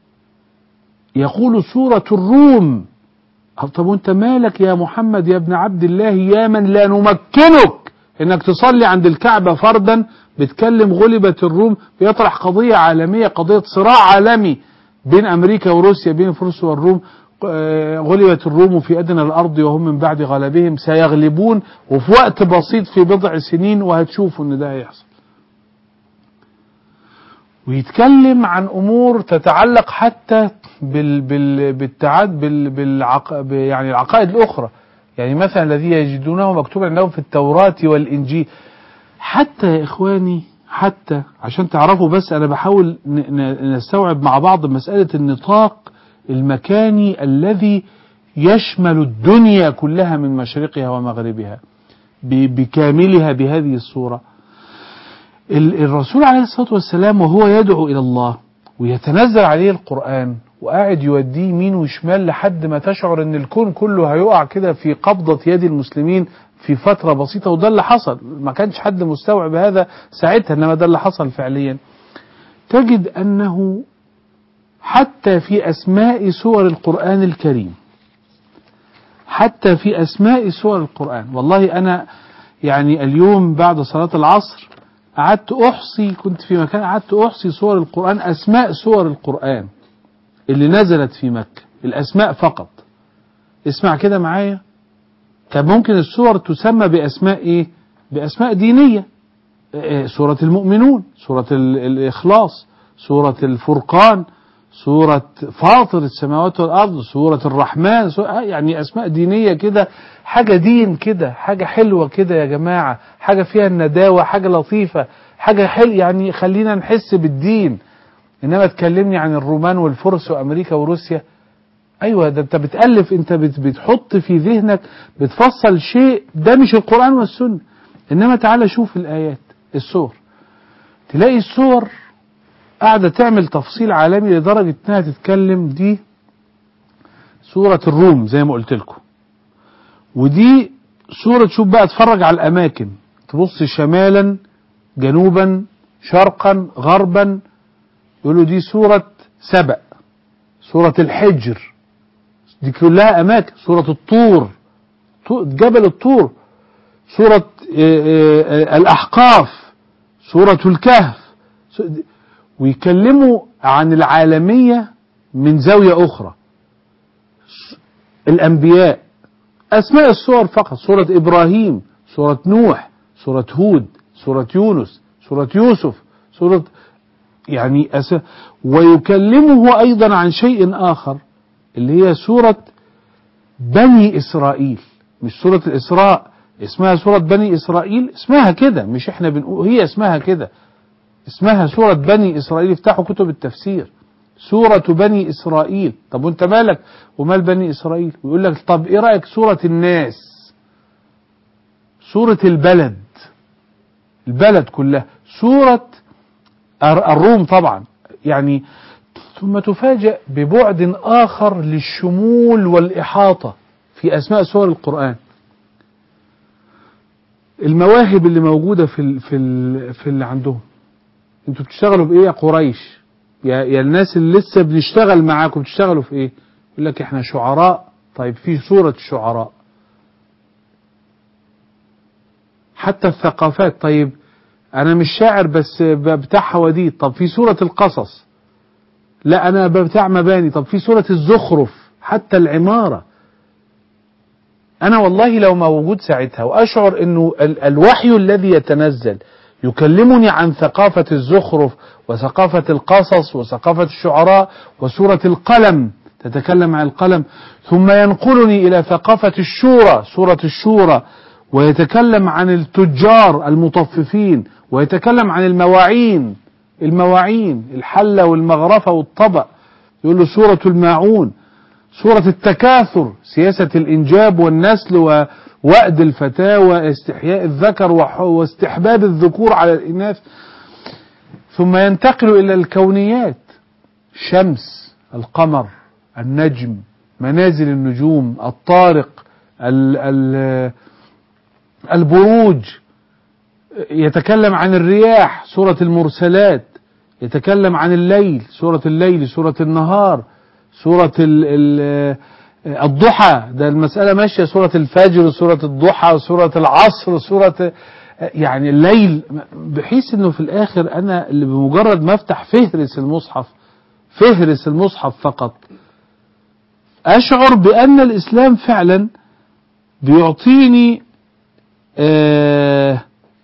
يقول سورة الروم طب وانت مالك يا محمد يا ابن عبد الله يا من لا نمكنك انك تصلي عند الكعبة فردا بتكلم غلبت الروم بيطرح قضية عالمية قضية صراع عالمي بين امريكا وروسيا بين الفرس والروم آه، غلبت الروم في ادنى الارض وهم من بعد غلبهم سيغلبون وفي وقت بسيط في بضع سنين وهتشوفوا ان ده هيحصل ويتكلم عن امور تتعلق حتى بال بال بالتعاد بال بالعق ب- يعني العقائد الاخرى يعني مثلا الذي يجدونه مكتوب عندهم في التوراة والانجيل حتى يا اخواني حتى عشان تعرفوا بس انا بحاول ن- ن- نستوعب مع بعض مسألة النطاق المكاني الذي يشمل الدنيا كلها من مشرقها ومغربها ب- بكاملها بهذه الصورة ال- الرسول عليه الصلاة والسلام وهو يدعو إلى الله ويتنزل عليه القرآن وقاعد يوديه يمين وشمال لحد ما تشعر ان الكون كله هيقع كده في قبضة يد المسلمين في فترة بسيطة وده اللي حصل ما كانش حد مستوعب هذا ساعتها انما ده اللي حصل فعليا تجد انه حتى في اسماء سور القرآن الكريم حتى في اسماء سور القرآن والله انا يعني اليوم بعد صلاة العصر قعدت احصي كنت في مكان قعدت احصي سور القرآن اسماء سور القرآن اللي نزلت في مكة الاسماء فقط اسمع كده معايا كان ممكن السور تسمى باسماء ايه باسماء دينية إيه، سورة المؤمنون سورة ال- الاخلاص سورة الفرقان سورة فاطر السماوات والارض سورة الرحمن سورة آه، يعني اسماء دينية كده حاجة دين كده حاجة حلوة كده يا جماعة حاجة فيها النداوة حاجة لطيفة حاجة حلوة يعني خلينا نحس بالدين انما تكلمني عن الرومان والفرس وامريكا وروسيا ايوه ده انت بتالف انت بت- بتحط في ذهنك بتفصل شيء ده مش القران والسنه انما تعالى شوف الايات السور تلاقي السور قاعده تعمل تفصيل عالمي لدرجه انها تتكلم دي سوره الروم زي ما قلت لكم ودي سوره شوف بقى اتفرج على الاماكن تبص شمالا جنوبا شرقا غربا يقولوا دي سورة سبأ سورة الحجر دي كلها أماكن سورة الطور طو- جبل الطور سورة آه، آه، آه، الأحقاف سورة الكهف س- ويكلموا عن العالمية من زاوية أخرى س- الأنبياء أسماء السور فقط سورة إبراهيم سورة نوح سورة هود سورة يونس سورة يوسف سورة يعني أس... ويكلمه أيضا عن شيء آخر اللي هي سورة بني إسرائيل مش سورة الإسراء اسمها سورة بني إسرائيل اسمها كده مش احنا بنقول هي اسمها كده اسمها سورة بني إسرائيل افتحوا كتب التفسير سورة بني إسرائيل طب وانت مالك ومال بني إسرائيل ويقول لك طب ايه رأيك سورة الناس سورة البلد البلد كلها سورة الر- الروم طبعا يعني ثم تفاجأ ببعد آخر للشمول والإحاطة في أسماء سور القرآن المواهب اللي موجودة في ال في ال في اللي عندهم انتوا بتشتغلوا بإيه يا قريش يا, يا الناس اللي لسه بنشتغل معاكم بتشتغلوا في إيه يقول لك احنا شعراء طيب في سورة الشعراء حتى الثقافات طيب انا مش شاعر بس ب- بتاع حواديت طب في سورة القصص لا انا بتاع مباني طب في سورة الزخرف حتى العمارة انا والله لو موجود ساعتها واشعر انه ال- الوحي الذي يتنزل يكلمني عن ثقافة الزخرف وثقافة القصص وثقافة الشعراء وسورة القلم تتكلم عن القلم ثم ينقلني إلى ثقافة الشورى سورة الشورى ويتكلم عن التجار المطففين ويتكلم عن المواعين المواعين الحلة والمغرفة والطبق يقول له سورة الماعون سورة التكاثر سياسة الإنجاب والنسل ووأد الفتاة واستحياء الذكر وح- واستحباب الذكور على الإناث ثم ينتقل إلى الكونيات الشمس القمر النجم منازل النجوم الطارق ال ال البروج يتكلم عن الرياح سورة المرسلات يتكلم عن الليل سورة الليل سورة النهار سورة ال ال الضحى ده المسألة ماشية سورة الفجر سورة الضحى سورة العصر سورة يعني الليل بحيث انه في الاخر انا اللي بمجرد ما افتح فهرس المصحف فهرس المصحف فقط اشعر بان الاسلام فعلا بيعطيني آه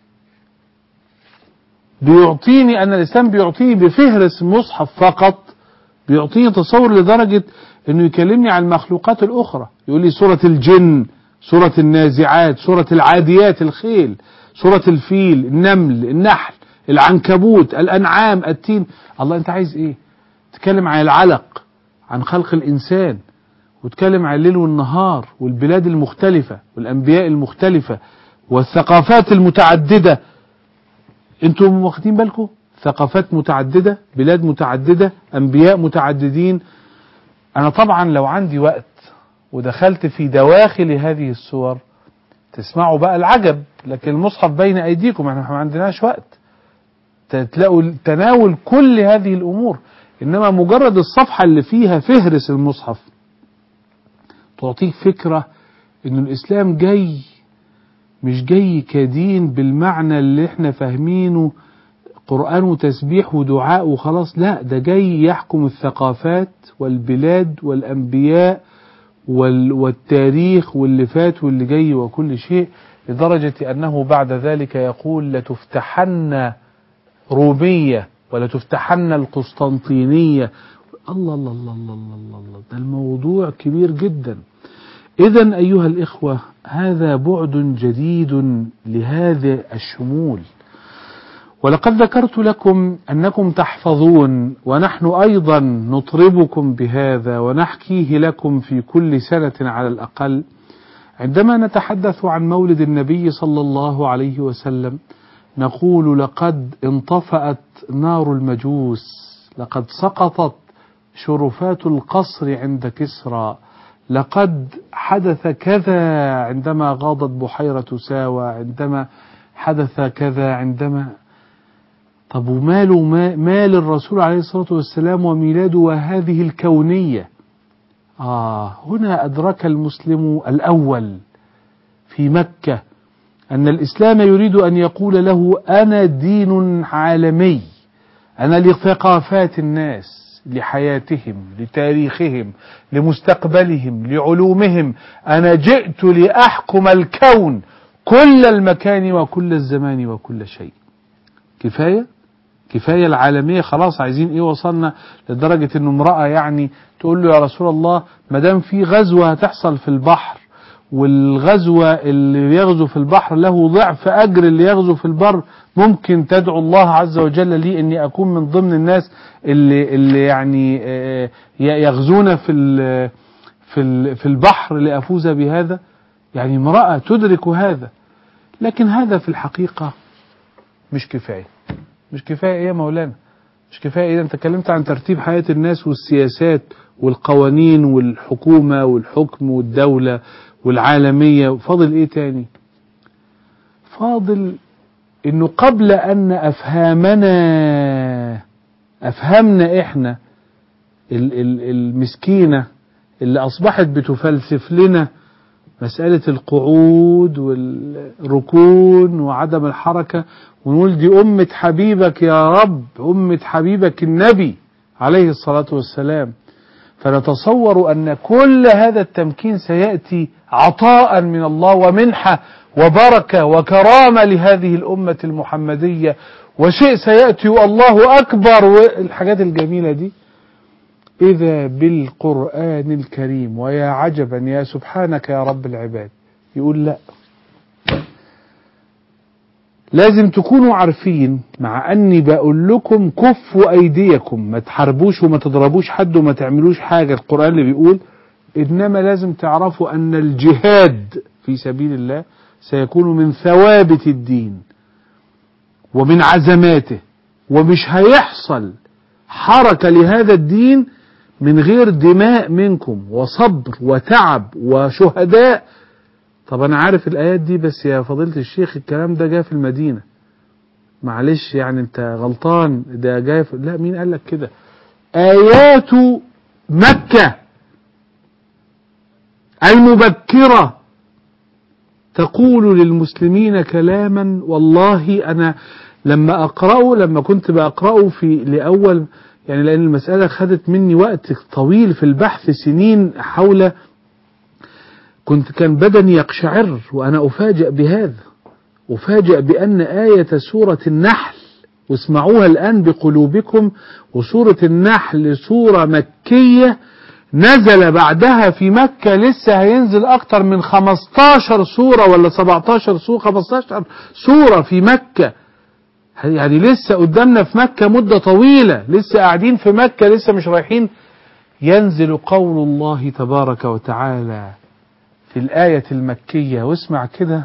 بيعطيني ان الاسلام بيعطيني بفهرس المصحف فقط بيعطيني تصور لدرجة انه يكلمني عن المخلوقات الاخرى يقول لي سورة الجن سورة النازعات سورة العاديات الخيل سورة الفيل النمل النحل العنكبوت الانعام التين الله انت عايز ايه تتكلم عن العلق عن خلق الانسان وتكلم عن الليل والنهار والبلاد المختلفة والانبياء المختلفة والثقافات المتعددة انتم واخدين بالكم ثقافات متعددة بلاد متعددة انبياء متعددين انا طبعا لو عندي وقت ودخلت في دواخل هذه الصور تسمعوا بقى العجب لكن المصحف بين ايديكم احنا ما عندناش وقت تلاقوا تناول كل هذه الامور انما مجرد الصفحة اللي فيها فهرس المصحف تعطيك فكرة ان الاسلام جاي مش جاي كدين بالمعنى اللي احنا فاهمينه قرآن وتسبيح ودعاء وخلاص لا ده جاي يحكم الثقافات والبلاد والأنبياء وال والتاريخ واللي فات واللي جاي وكل شيء لدرجة أنه بعد ذلك يقول لتفتحن رومية ولتفتحن القسطنطينية الله الله الله الله الله الله, الله ده الموضوع كبير جدا إذا أيها الإخوة هذا بعد جديد لهذا الشمول ولقد ذكرت لكم أنكم تحفظون ونحن أيضا نطربكم بهذا ونحكيه لكم في كل سنة على الأقل عندما نتحدث عن مولد النبي صلى الله عليه وسلم نقول لقد انطفأت نار المجوس لقد سقطت شرفات القصر عند كسرى لقد حدث كذا عندما غاضت بحيرة ساوى عندما حدث كذا عندما طب وماله مال الرسول عليه الصلاة والسلام وميلاده وهذه الكونية آه هنا أدرك المسلم الأول في مكة أن الإسلام يريد أن يقول له أنا دين عالمي أنا لثقافات الناس لحياتهم لتاريخهم لمستقبلهم لعلومهم أنا جئت لأحكم الكون كل المكان وكل الزمان وكل شيء كفاية كفاية العالمية خلاص عايزين ايه وصلنا لدرجة انه امرأة يعني تقول له يا رسول الله ما دام في غزوة هتحصل في البحر والغزوة اللي يغزو في البحر له ضعف أجر اللي يغزو في البر ممكن تدعو الله عز وجل لي أني أكون من ضمن الناس اللي, اللي يعني يغزون في في في البحر لأفوز بهذا يعني امرأة تدرك هذا لكن هذا في الحقيقة مش كفاية مش كفاية ايه يا مولانا مش كفاية ايه انت اتكلمت عن ترتيب حياة الناس والسياسات والقوانين والحكومة والحكم والدولة والعالمية فاضل ايه تاني فاضل انه قبل ان افهامنا افهمنا احنا المسكينة اللي اصبحت بتفلسف لنا مسألة القعود والركون وعدم الحركة ونقول دي أمة حبيبك يا رب أمة حبيبك النبي عليه الصلاة والسلام فنتصور أن كل هذا التمكين سيأتي عطاء من الله ومنحة وبركة وكرامة لهذه الأمة المحمدية وشيء سيأتي والله أكبر والحاجات الجميلة دي إذا بالقرآن الكريم ويا عجبا يا سبحانك يا رب العباد يقول لا لازم تكونوا عارفين مع اني بقول لكم كفوا ايديكم ما تحاربوش وما تضربوش حد وما تعملوش حاجة القرآن اللي بيقول انما لازم تعرفوا ان الجهاد في سبيل الله سيكون من ثوابت الدين ومن عزماته ومش هيحصل حركة لهذا الدين من غير دماء منكم وصبر وتعب وشهداء طب انا عارف الايات دي بس يا فضيلة الشيخ الكلام ده جاء في المدينة معلش يعني انت غلطان ده جاي في لا مين قال لك كده ايات مكة المبكرة تقول للمسلمين كلاما والله انا لما اقراه لما كنت بقراه في لاول يعني لان المساله خدت مني وقت طويل في البحث سنين حول كنت كان بدني يقشعر وانا افاجئ بهذا افاجئ بان ايه سوره النحل واسمعوها الان بقلوبكم وسوره النحل سوره مكيه نزل بعدها في مكة لسه هينزل أكتر من 15 سورة ولا 17 سورة 15 سورة في مكة يعني لسه قدامنا في مكة مدة طويلة لسه قاعدين في مكة لسه مش رايحين ينزل قول الله تبارك وتعالى في الآية المكية واسمع كده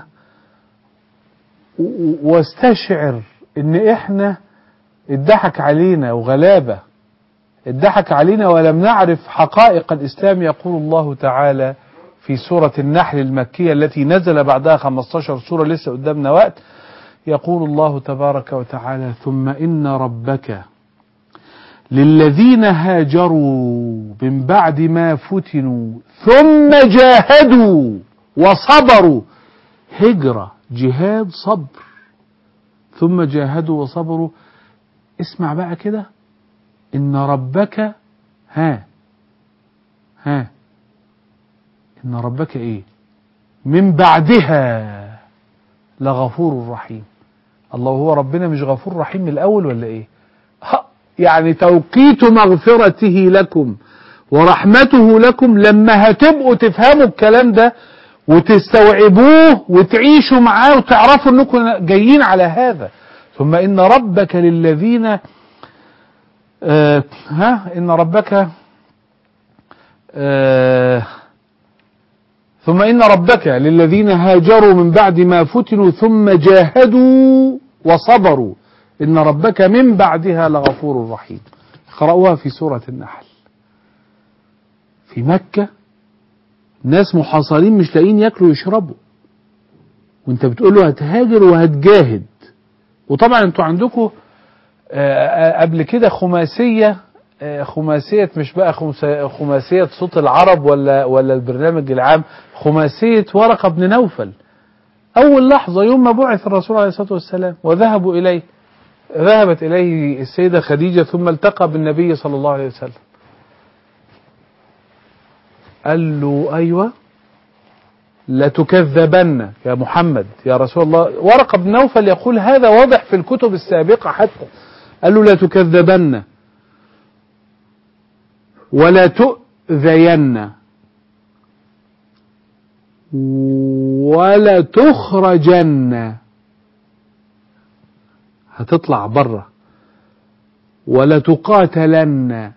واستشعر ان احنا اتضحك علينا وغلابة اتضحك علينا ولم نعرف حقائق الإسلام يقول الله تعالى في سورة النحل المكية التي نزل بعدها 15 سورة لسه قدامنا وقت يقول الله تبارك وتعالى ثم إن ربك للذين هاجروا من بعد ما فتنوا ثم جاهدوا وصبروا هجرة جهاد صبر ثم جاهدوا وصبروا اسمع بقى كده إن ربك ها ها إن ربك إيه من بعدها لغفور رحيم الله هو ربنا مش غفور رحيم من الأول ولا إيه يعني توقيت مغفرته لكم ورحمته لكم لما هتبقوا تفهموا الكلام ده وتستوعبوه وتعيشوا معاه وتعرفوا انكم جايين على هذا ثم ان ربك للذين آه ها ان ربك آه ثم ان ربك للذين هاجروا من بعد ما فتنوا ثم جاهدوا وصبروا ان ربك من بعدها لغفور رحيم اقرأوها في سورة النحل في مكة ناس محاصرين مش لاقيين ياكلوا ويشربوا وانت بتقول له هتهاجر وهتجاهد وطبعا انتوا عندكم قبل كده خماسية خماسية مش بقى خماسية صوت العرب ولا ولا البرنامج العام خماسية ورقة بن نوفل أول لحظة يوم ما بعث الرسول عليه الصلاة والسلام وذهبوا إليه ذهبت إليه السيدة خديجة ثم التقى بالنبي صلى الله عليه وسلم قال له أيوة لتكذبن يا محمد يا رسول الله ورقة بن نوفل يقول هذا واضح في الكتب السابقة حتى قال له لا تكذبن ولا تؤذين ولا تخرجن هتطلع بره ولا تقاتلن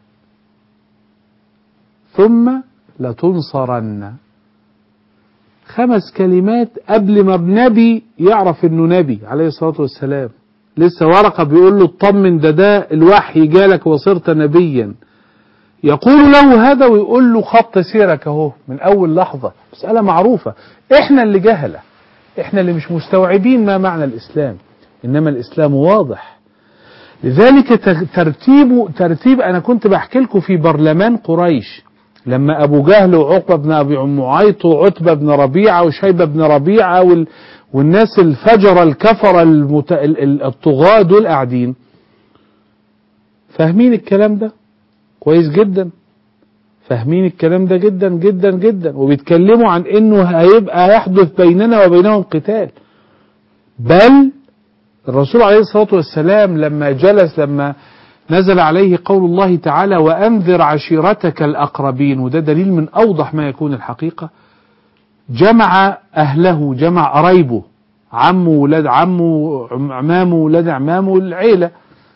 ثم لتنصرن خمس كلمات قبل ما النبي يعرف انه نبي عليه الصلاة والسلام لسه ورقة بيقول له اطمن ده ده الوحي جالك وصرت نبيا يقول له هذا ويقول له خط سيرك اهو من اول لحظة مسألة معروفة احنا اللي جهلة احنا اللي مش مستوعبين ما معنى الاسلام انما الاسلام واضح لذلك ترتيب ترتيب انا كنت بحكي لكم في برلمان قريش لما ابو جهل وعقبه بن ابي معيط وعتبه بن ربيعه وشيبه بن ربيعه وال والناس الفجر الكفر المت... الطغاة دول قاعدين فاهمين الكلام ده كويس جدا فاهمين الكلام ده جدا جدا جدا وبيتكلموا عن انه هيبقى يحدث بيننا وبينهم قتال بل الرسول عليه الصلاة والسلام لما جلس لما نزل عليه قول الله تعالى وأنذر عشيرتك الأقربين وده دليل من أوضح ما يكون الحقيقة جمع أهله جمع قرايبه عمه ولاد عمه عمامه ولاد عمامه العيلة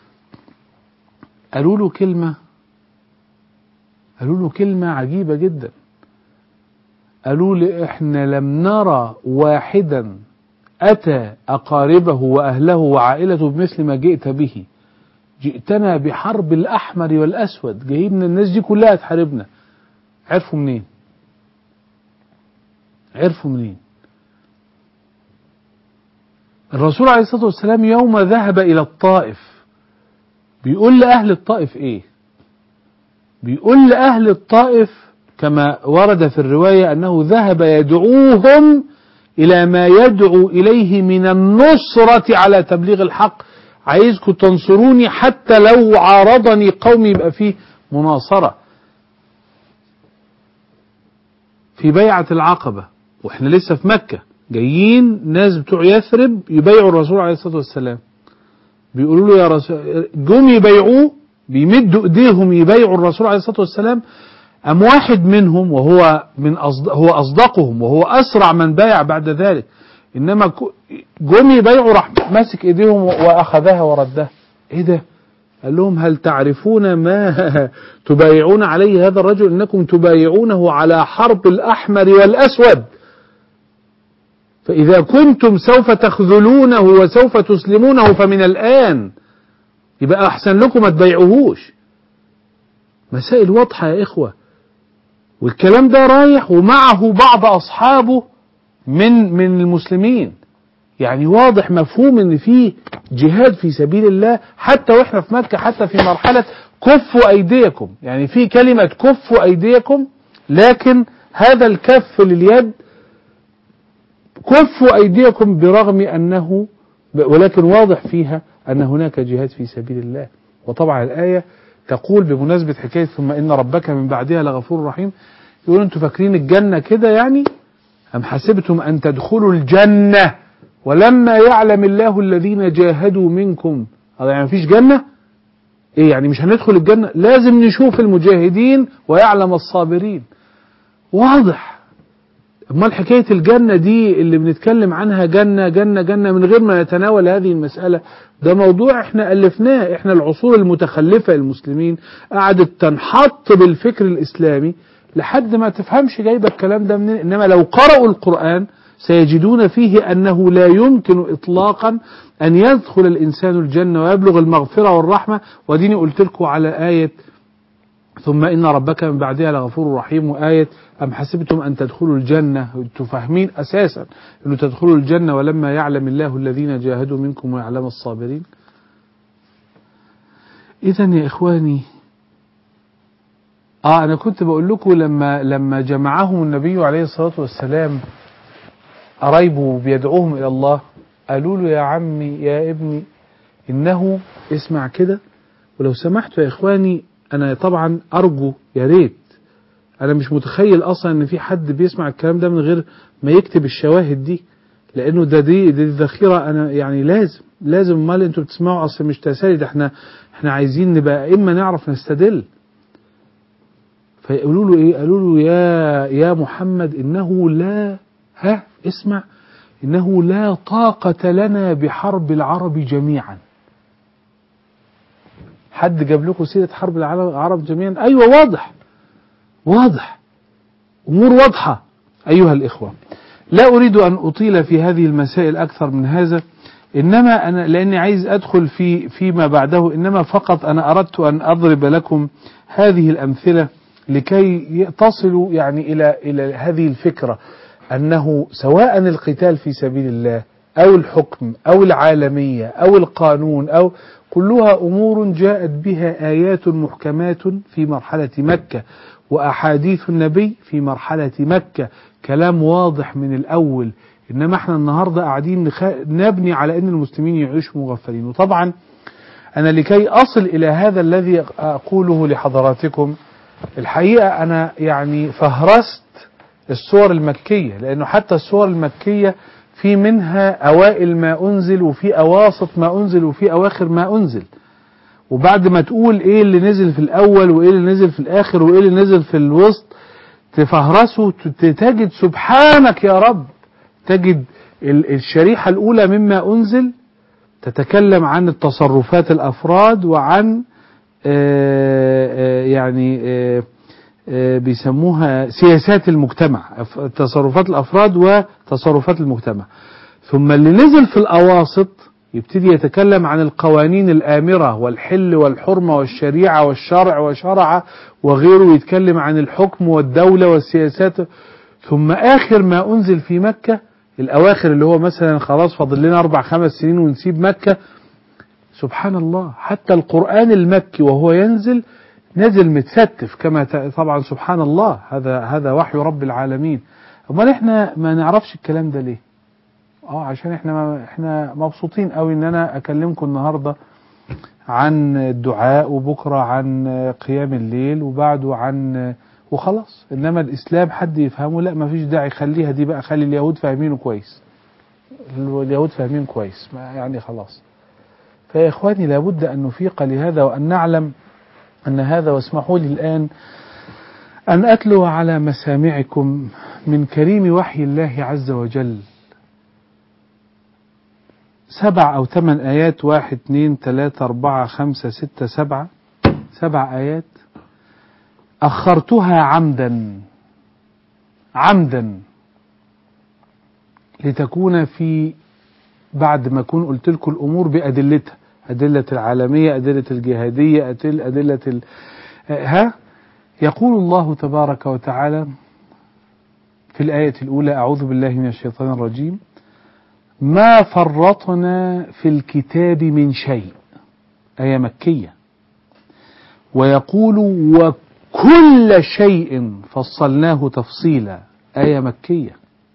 قالوا له كلمة قالوا له كلمة عجيبة جدا قالوا له احنا لم نرى واحدا أتى أقاربه وأهله وعائلته بمثل ما جئت به جئتنا بحرب الأحمر والأسود جايبنا الناس دي كلها تحاربنا عرفوا منين عرفوا منين الرسول عليه الصلاة والسلام يوم ذهب إلى الطائف بيقول لأهل الطائف إيه بيقول لأهل الطائف كما ورد في الرواية أنه ذهب يدعوهم إلى ما يدعو إليه من النصرة على تبليغ الحق عايزكم تنصروني حتى لو عارضني قومي يبقى فيه مناصرة في بيعة العقبة واحنا لسه في مكة جايين ناس بتوع يثرب يبايعوا الرسول عليه الصلاة والسلام بيقولوا له يا رسول جم يبايعوه بيمدوا ايديهم يبايعوا الرسول عليه الصلاة والسلام أم واحد منهم وهو من أصد... هو أصدقهم وهو أسرع من بايع بعد ذلك إنما جم يبايعوا راح ماسك إيديهم وأخذها وردها إيه ده؟ قال لهم هل تعرفون ما تبايعون عليه هذا الرجل إنكم تبايعونه على حرب الأحمر والأسود فإذا كنتم سوف تخذلونه وسوف تسلمونه فمن الآن يبقى أحسن لكم ما تبايعوهوش مسائل واضحة يا إخوة والكلام ده رايح ومعه بعض أصحابه من من المسلمين يعني واضح مفهوم ان في جهاد في سبيل الله حتى واحنا في مكة حتى في مرحلة كفوا ايديكم يعني في كلمة كفوا ايديكم لكن هذا الكف لليد كفوا ايديكم برغم انه ولكن واضح فيها ان هناك جهاد في سبيل الله وطبعا الآية تقول بمناسبة حكاية ثم إن ربك من بعدها لغفور رحيم يقول أنتوا فاكرين الجنة كده يعني أم حسبتم أن تدخلوا الجنة ولما يعلم الله الذين جاهدوا منكم هذا يعني مفيش جنة إيه يعني مش هندخل الجنة لازم نشوف المجاهدين ويعلم الصابرين واضح امال حكاية الجنة دي اللي بنتكلم عنها جنة جنة جنة من غير ما نتناول هذه المسألة ده موضوع احنا ألفناه احنا العصور المتخلفة المسلمين قعدت تنحط بالفكر الإسلامي لحد ما تفهمش جايبة الكلام ده منين إنما لو قرأوا القرآن سيجدون فيه أنه لا يمكن إطلاقا أن يدخل الإنسان الجنة ويبلغ المغفرة والرحمة وديني قلت لكم على آية ثم إن ربك من بعدها لغفور رحيم وآية أم حسبتم أن تدخلوا الجنة أنتم فاهمين أساسا أنه تدخلوا الجنة ولما يعلم الله الذين جاهدوا منكم ويعلم الصابرين إذا يا إخواني آه أنا كنت بقول لكم لما لما جمعهم النبي عليه الصلاة والسلام قرايبه بيدعوهم إلى الله قالوا له يا عمي يا ابني إنه اسمع كده ولو سمحتوا يا إخواني أنا طبعا أرجو يا ريت أنا مش متخيل أصلا إن في حد بيسمع الكلام ده من غير ما يكتب الشواهد دي لأنه ده دي, دي ذخيرة أنا يعني لازم لازم امال أنتوا بتسمعوا أصلا مش تسالي ده إحنا إحنا عايزين نبقى إما نعرف نستدل فيقولوا له إيه قالوا له يا يا محمد إنه لا ها اسمع إنه لا طاقة لنا بحرب العرب جميعا حد جاب لكم سيرة حرب العرب جميعا أيوة واضح واضح أمور واضحة أيها الإخوة لا أريد أن أطيل في هذه المسائل أكثر من هذا إنما أنا لأني عايز أدخل في فيما بعده إنما فقط أنا أردت أن أضرب لكم هذه الأمثلة لكي تصلوا يعني إلى إلى هذه الفكرة أنه سواء القتال في سبيل الله أو الحكم أو العالمية أو القانون أو كلها أمور جاءت بها آيات محكمات في مرحلة مكة وأحاديث النبي في مرحلة مكة كلام واضح من الأول إنما احنا النهاردة قاعدين نخ... نبني على أن المسلمين يعيشوا مغفلين وطبعا أنا لكي أصل إلى هذا الذي أقوله لحضراتكم الحقيقة أنا يعني فهرست الصور المكية لأنه حتى الصور المكية في منها أوائل ما أنزل وفي أواسط ما أنزل وفي أواخر ما أنزل وبعد ما تقول إيه اللي نزل في الأول وإيه اللي نزل في الآخر وإيه اللي نزل في الوسط تفهرسه تجد سبحانك يا رب تجد الشريحة الأولى مما أنزل تتكلم عن التصرفات الأفراد وعن آآ آآ يعني آآ بيسموها سياسات المجتمع تصرفات الأفراد وتصرفات المجتمع ثم اللي نزل في الأواسط يبتدي يتكلم عن القوانين الآمرة والحل والحرمة والشريعة والشرع وشرع وغيره يتكلم عن الحكم والدولة والسياسات ثم آخر ما أنزل في مكة الأواخر اللي هو مثلا خلاص فاضل لنا أربع خمس سنين ونسيب مكة سبحان الله حتى القرآن المكي وهو ينزل نزل متستف كما طبعا سبحان الله هذا هذا وحي رب العالمين امال احنا ما نعرفش الكلام ده ليه اه عشان احنا ما احنا مبسوطين قوي ان انا اكلمكم النهارده عن الدعاء وبكره عن قيام الليل وبعده عن وخلاص انما الاسلام حد يفهمه لا ما فيش داعي خليها دي بقى خلي اليهود فاهمينه كويس اليهود فاهمين كويس ما يعني خلاص فيا اخواني لابد ان نفيق لهذا وان نعلم ان هذا واسمحوا لي الان ان اتلو على مسامعكم من كريم وحي الله عز وجل سبع أو ثمان آيات واحد اثنين ثلاثة أربعة خمسة ستة سبعة سبع آيات أخرتها عمدا عمدا لتكون في بعد ما أكون قلت لكم الأمور بأدلتها أدلة العالمية أدلة الجهادية أدلة, أدلة ال... ها يقول الله تبارك وتعالى في الآية الأولى أعوذ بالله من الشيطان الرجيم ما فرطنا في الكتاب من شيء آية مكية ويقول وكل شيء فصلناه تفصيلا آية مكية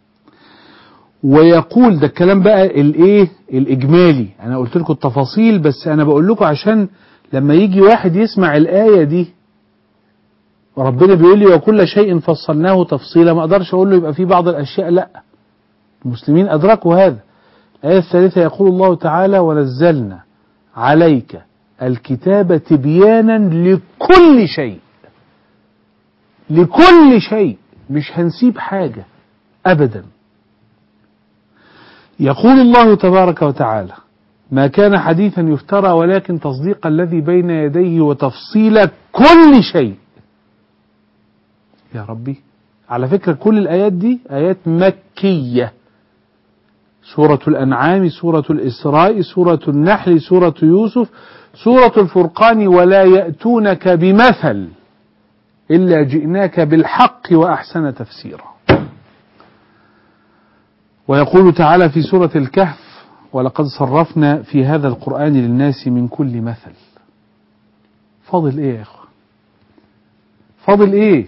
ويقول ده الكلام بقى الايه الاجمالي انا قلت لكم التفاصيل بس انا بقول لكم عشان لما يجي واحد يسمع الايه دي ربنا بيقول لي وكل شيء فصلناه تفصيلا ما اقدرش اقول له يبقى في بعض الاشياء لا المسلمين ادركوا هذا الآية الثالثة يقول الله تعالى ونزلنا عليك الكتاب تبيانا لكل شيء لكل شيء مش هنسيب حاجة أبدا يقول الله تبارك وتعالى ما كان حديثا يفترى ولكن تصديق الذي بين يديه وتفصيل كل شيء يا ربي على فكرة كل الآيات دي آيات مكية سورة الأنعام سورة الإسراء سورة النحل سورة يوسف سورة الفرقان ولا يأتونك بمثل إلا جئناك بالحق وأحسن تفسيرا ويقول تعالى في سورة الكهف ولقد صرفنا في هذا القرآن للناس من كل مثل فاضل ايه يا اخوة فاضل ايه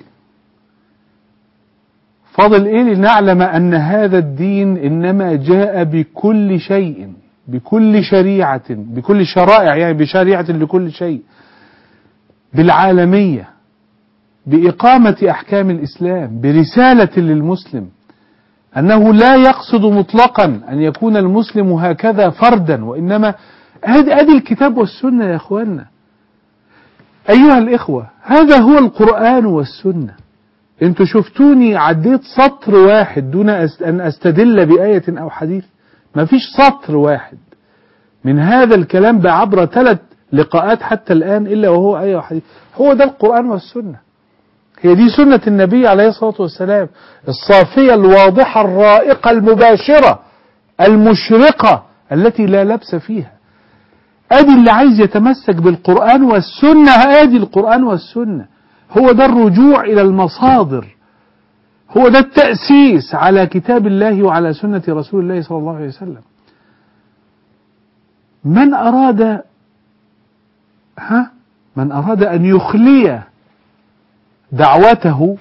فاضل ايه لنعلم ان هذا الدين انما جاء بكل شيء بكل شريعة بكل شرائع يعني بشريعة لكل شيء بالعالمية بإقامة أحكام الإسلام برسالة للمسلم أنه لا يقصد مطلقا أن يكون المسلم هكذا فردا وإنما هذه أدي الكتاب والسنة يا أخوانا أيها الإخوة هذا هو القرآن والسنة انتوا شفتوني عديت سطر واحد دون أن أستدل بآية أو حديث ما فيش سطر واحد من هذا الكلام بعبر ثلاث لقاءات حتى الآن إلا وهو آية وحديث هو ده القرآن والسنة هي دي سنة النبي عليه الصلاة والسلام الصافية الواضحة الرائقة المباشرة المشرقة التي لا لبس فيها ادي اللي عايز يتمسك بالقرآن والسنة ادي القرآن والسنة هو ده الرجوع الى المصادر هو ده التأسيس على كتاب الله وعلى سنة رسول الله صلى الله عليه وسلم من أراد ها من أراد أن يخلي دعوته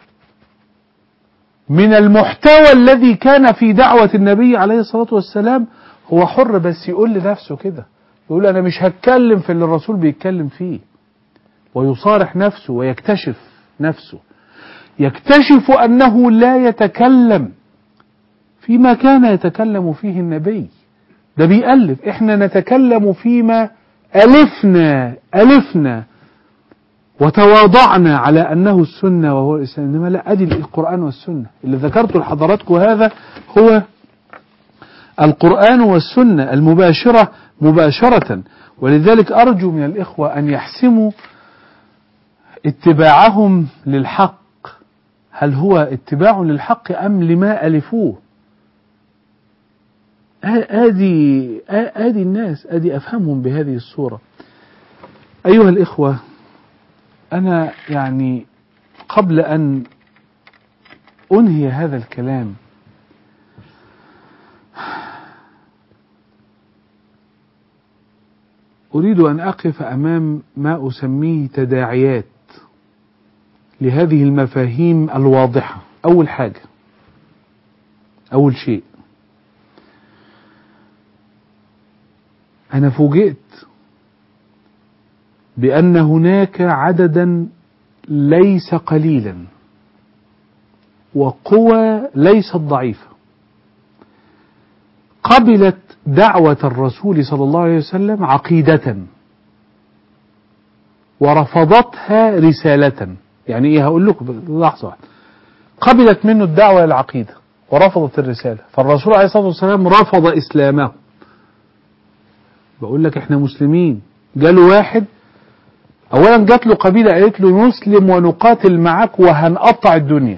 من المحتوى الذي كان في دعوة النبي عليه الصلاة والسلام هو حر بس يقول لنفسه كده يقول أنا مش هتكلم في اللي الرسول بيتكلم فيه ويصارح نفسه ويكتشف نفسه يكتشف أنه لا يتكلم فيما كان يتكلم فيه النبي ده بيألف احنا نتكلم فيما ألفنا ألفنا وتواضعنا على أنه السنة وهو الإسلام إنما لا أدي القرآن والسنة اللي ذكرت لحضراتكم هذا هو القرآن والسنة المباشرة مباشرة ولذلك أرجو من الإخوة أن يحسموا اتباعهم للحق هل هو اتباع للحق أم لما ألفوه ادي ادي الناس ادي افهمهم بهذه الصوره ايها الاخوه انا يعني قبل ان انهي هذا الكلام اريد ان اقف امام ما اسميه تداعيات لهذه المفاهيم الواضحه اول حاجه اول شيء أنا فوجئت بأن هناك عددا ليس قليلا وقوى ليست ضعيفة قبلت دعوة الرسول صلى الله عليه وسلم عقيدة ورفضتها رسالة يعني ايه هقول لكم لحظة واحدة قبلت منه الدعوة العقيدة ورفضت الرسالة فالرسول عليه الصلاة والسلام رفض إسلامه بقول لك احنا مسلمين جاله واحد اولا جات له قبيله قالت له نسلم ونقاتل معاك وهنقطع الدنيا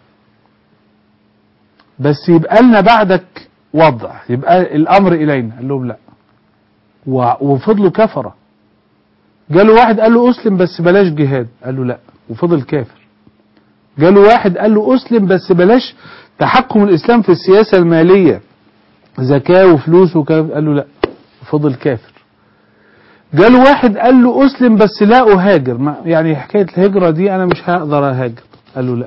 بس يبقى لنا بعدك وضع يبقى الامر الينا قال لهم لا وفضلوا كفره جاله واحد قال له اسلم بس بلاش جهاد قال له لا وفضل كافر جاله واحد قال له اسلم بس بلاش تحكم الاسلام في السياسه الماليه زكاه وفلوس وكلام قال له لا فضل كافر جاله واحد قال له اسلم بس لا اهاجر يعني حكايه الهجره دي انا مش هقدر اهاجر قال له لا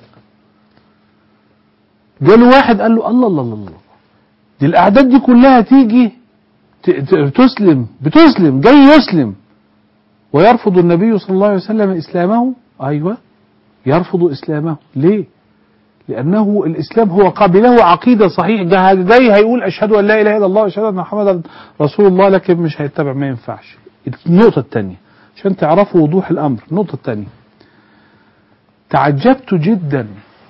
جاله واحد قال له الله الله الله, الله. دي الاعداد دي كلها تيجي تسلم بتسلم جاي يسلم ويرفض النبي صلى الله عليه وسلم اسلامه ايوه يرفض اسلامه ليه لأنه الإسلام هو قابله عقيدة صحيح جاي هيقول أشهد أن لا إله إلا الله وأشهد أن محمدا رسول الله لكن مش هيتبع ما ينفعش النقطة الثانية عشان تعرفوا وضوح الأمر النقطة الثانية تعجبت جدا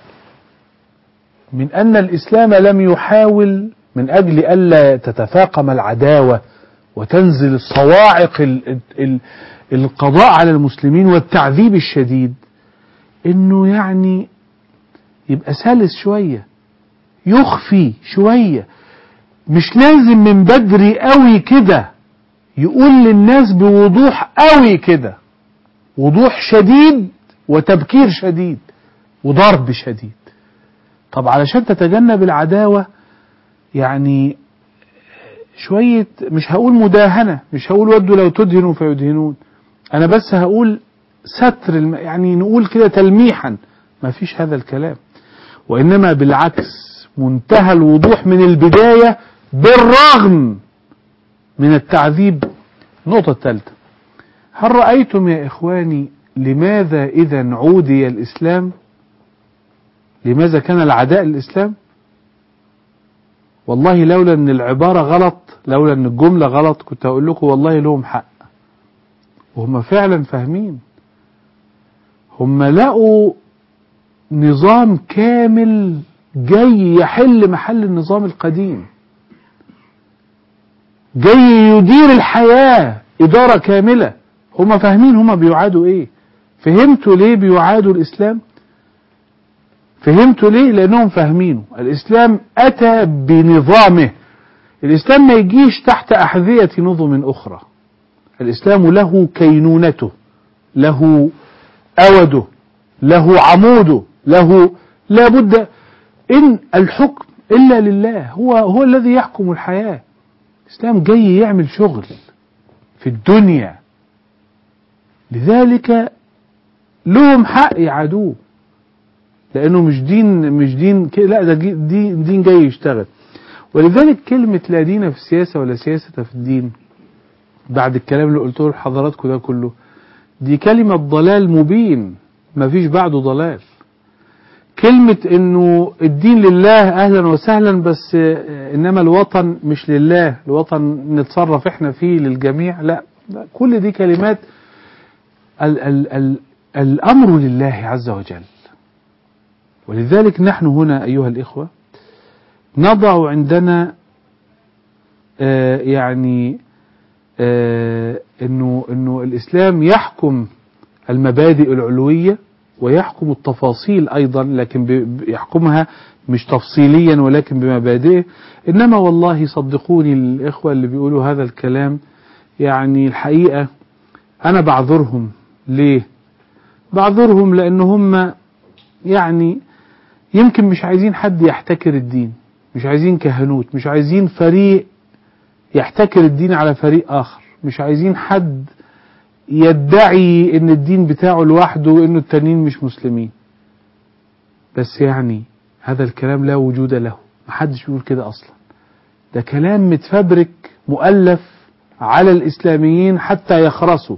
من أن الإسلام لم يحاول من أجل ألا تتفاقم العداوة وتنزل الصواعق ال ال القضاء على المسلمين والتعذيب الشديد انه يعني يبقى سلس شوية يخفي شوية مش لازم من بدري قوي كده يقول للناس بوضوح قوي كده وضوح شديد وتبكير شديد وضرب شديد طب علشان تتجنب العداوة يعني شوية مش هقول مداهنة مش هقول ودوا لو تدهنوا فيدهنون أنا بس هقول ستر الم... يعني نقول كده تلميحا ما فيش هذا الكلام وإنما بالعكس منتهى الوضوح من البداية بالرغم من التعذيب النقطة الثالثة هل رأيتم يا إخواني لماذا إذا عودي الإسلام لماذا كان العداء الإسلام والله لولا أن العبارة غلط لولا أن الجملة غلط كنت هقول لكم والله لهم حق وهم فعلا فاهمين هم لقوا نظام كامل جاي يحل محل النظام القديم جاي يدير الحياة إدارة كاملة هم فاهمين هم بيعادوا إيه فهمتوا ليه بيعادوا الإسلام فهمتوا ليه لأنهم فاهمينه الإسلام أتى بنظامه الإسلام ما يجيش تحت أحذية نظم أخرى الإسلام له كينونته له أوده له عموده له لا بد إن الحكم إلا لله هو هو الذي يحكم الحياة الإسلام جاي يعمل شغل في الدنيا لذلك لهم حق يعادوه لأنه مش دين مش دين لا ده دين, دين جاي يشتغل ولذلك كلمة لا دين في السياسة ولا سياسة في الدين بعد الكلام اللي قلته لحضراتكم ده كله دي كلمة ضلال مبين ما فيش بعده ضلال كلمة انه الدين لله اهلا وسهلا بس انما الوطن مش لله الوطن نتصرف احنا فيه للجميع لا, لا كل دي كلمات ال ال ال الامر لله عز وجل ولذلك نحن هنا ايها الاخوة نضع عندنا آه يعني آه انه انه الاسلام يحكم المبادئ العلويه ويحكم التفاصيل ايضا لكن يحكمها مش تفصيليا ولكن بمبادئه إنما والله صدقوني الإخوة اللي بيقولوا هذا الكلام يعني الحقيقة أنا بعذرهم ليه بعذرهم لأن هم يعني يمكن مش عايزين حد يحتكر الدين مش عايزين كهنوت مش عايزين فريق يحتكر الدين على فريق آخر مش عايزين حد يدعي ان الدين بتاعه لوحده وانه التانيين مش مسلمين بس يعني هذا الكلام لا وجود له محدش بيقول كده اصلا ده كلام متفبرك مؤلف على الاسلاميين حتى يخرسوا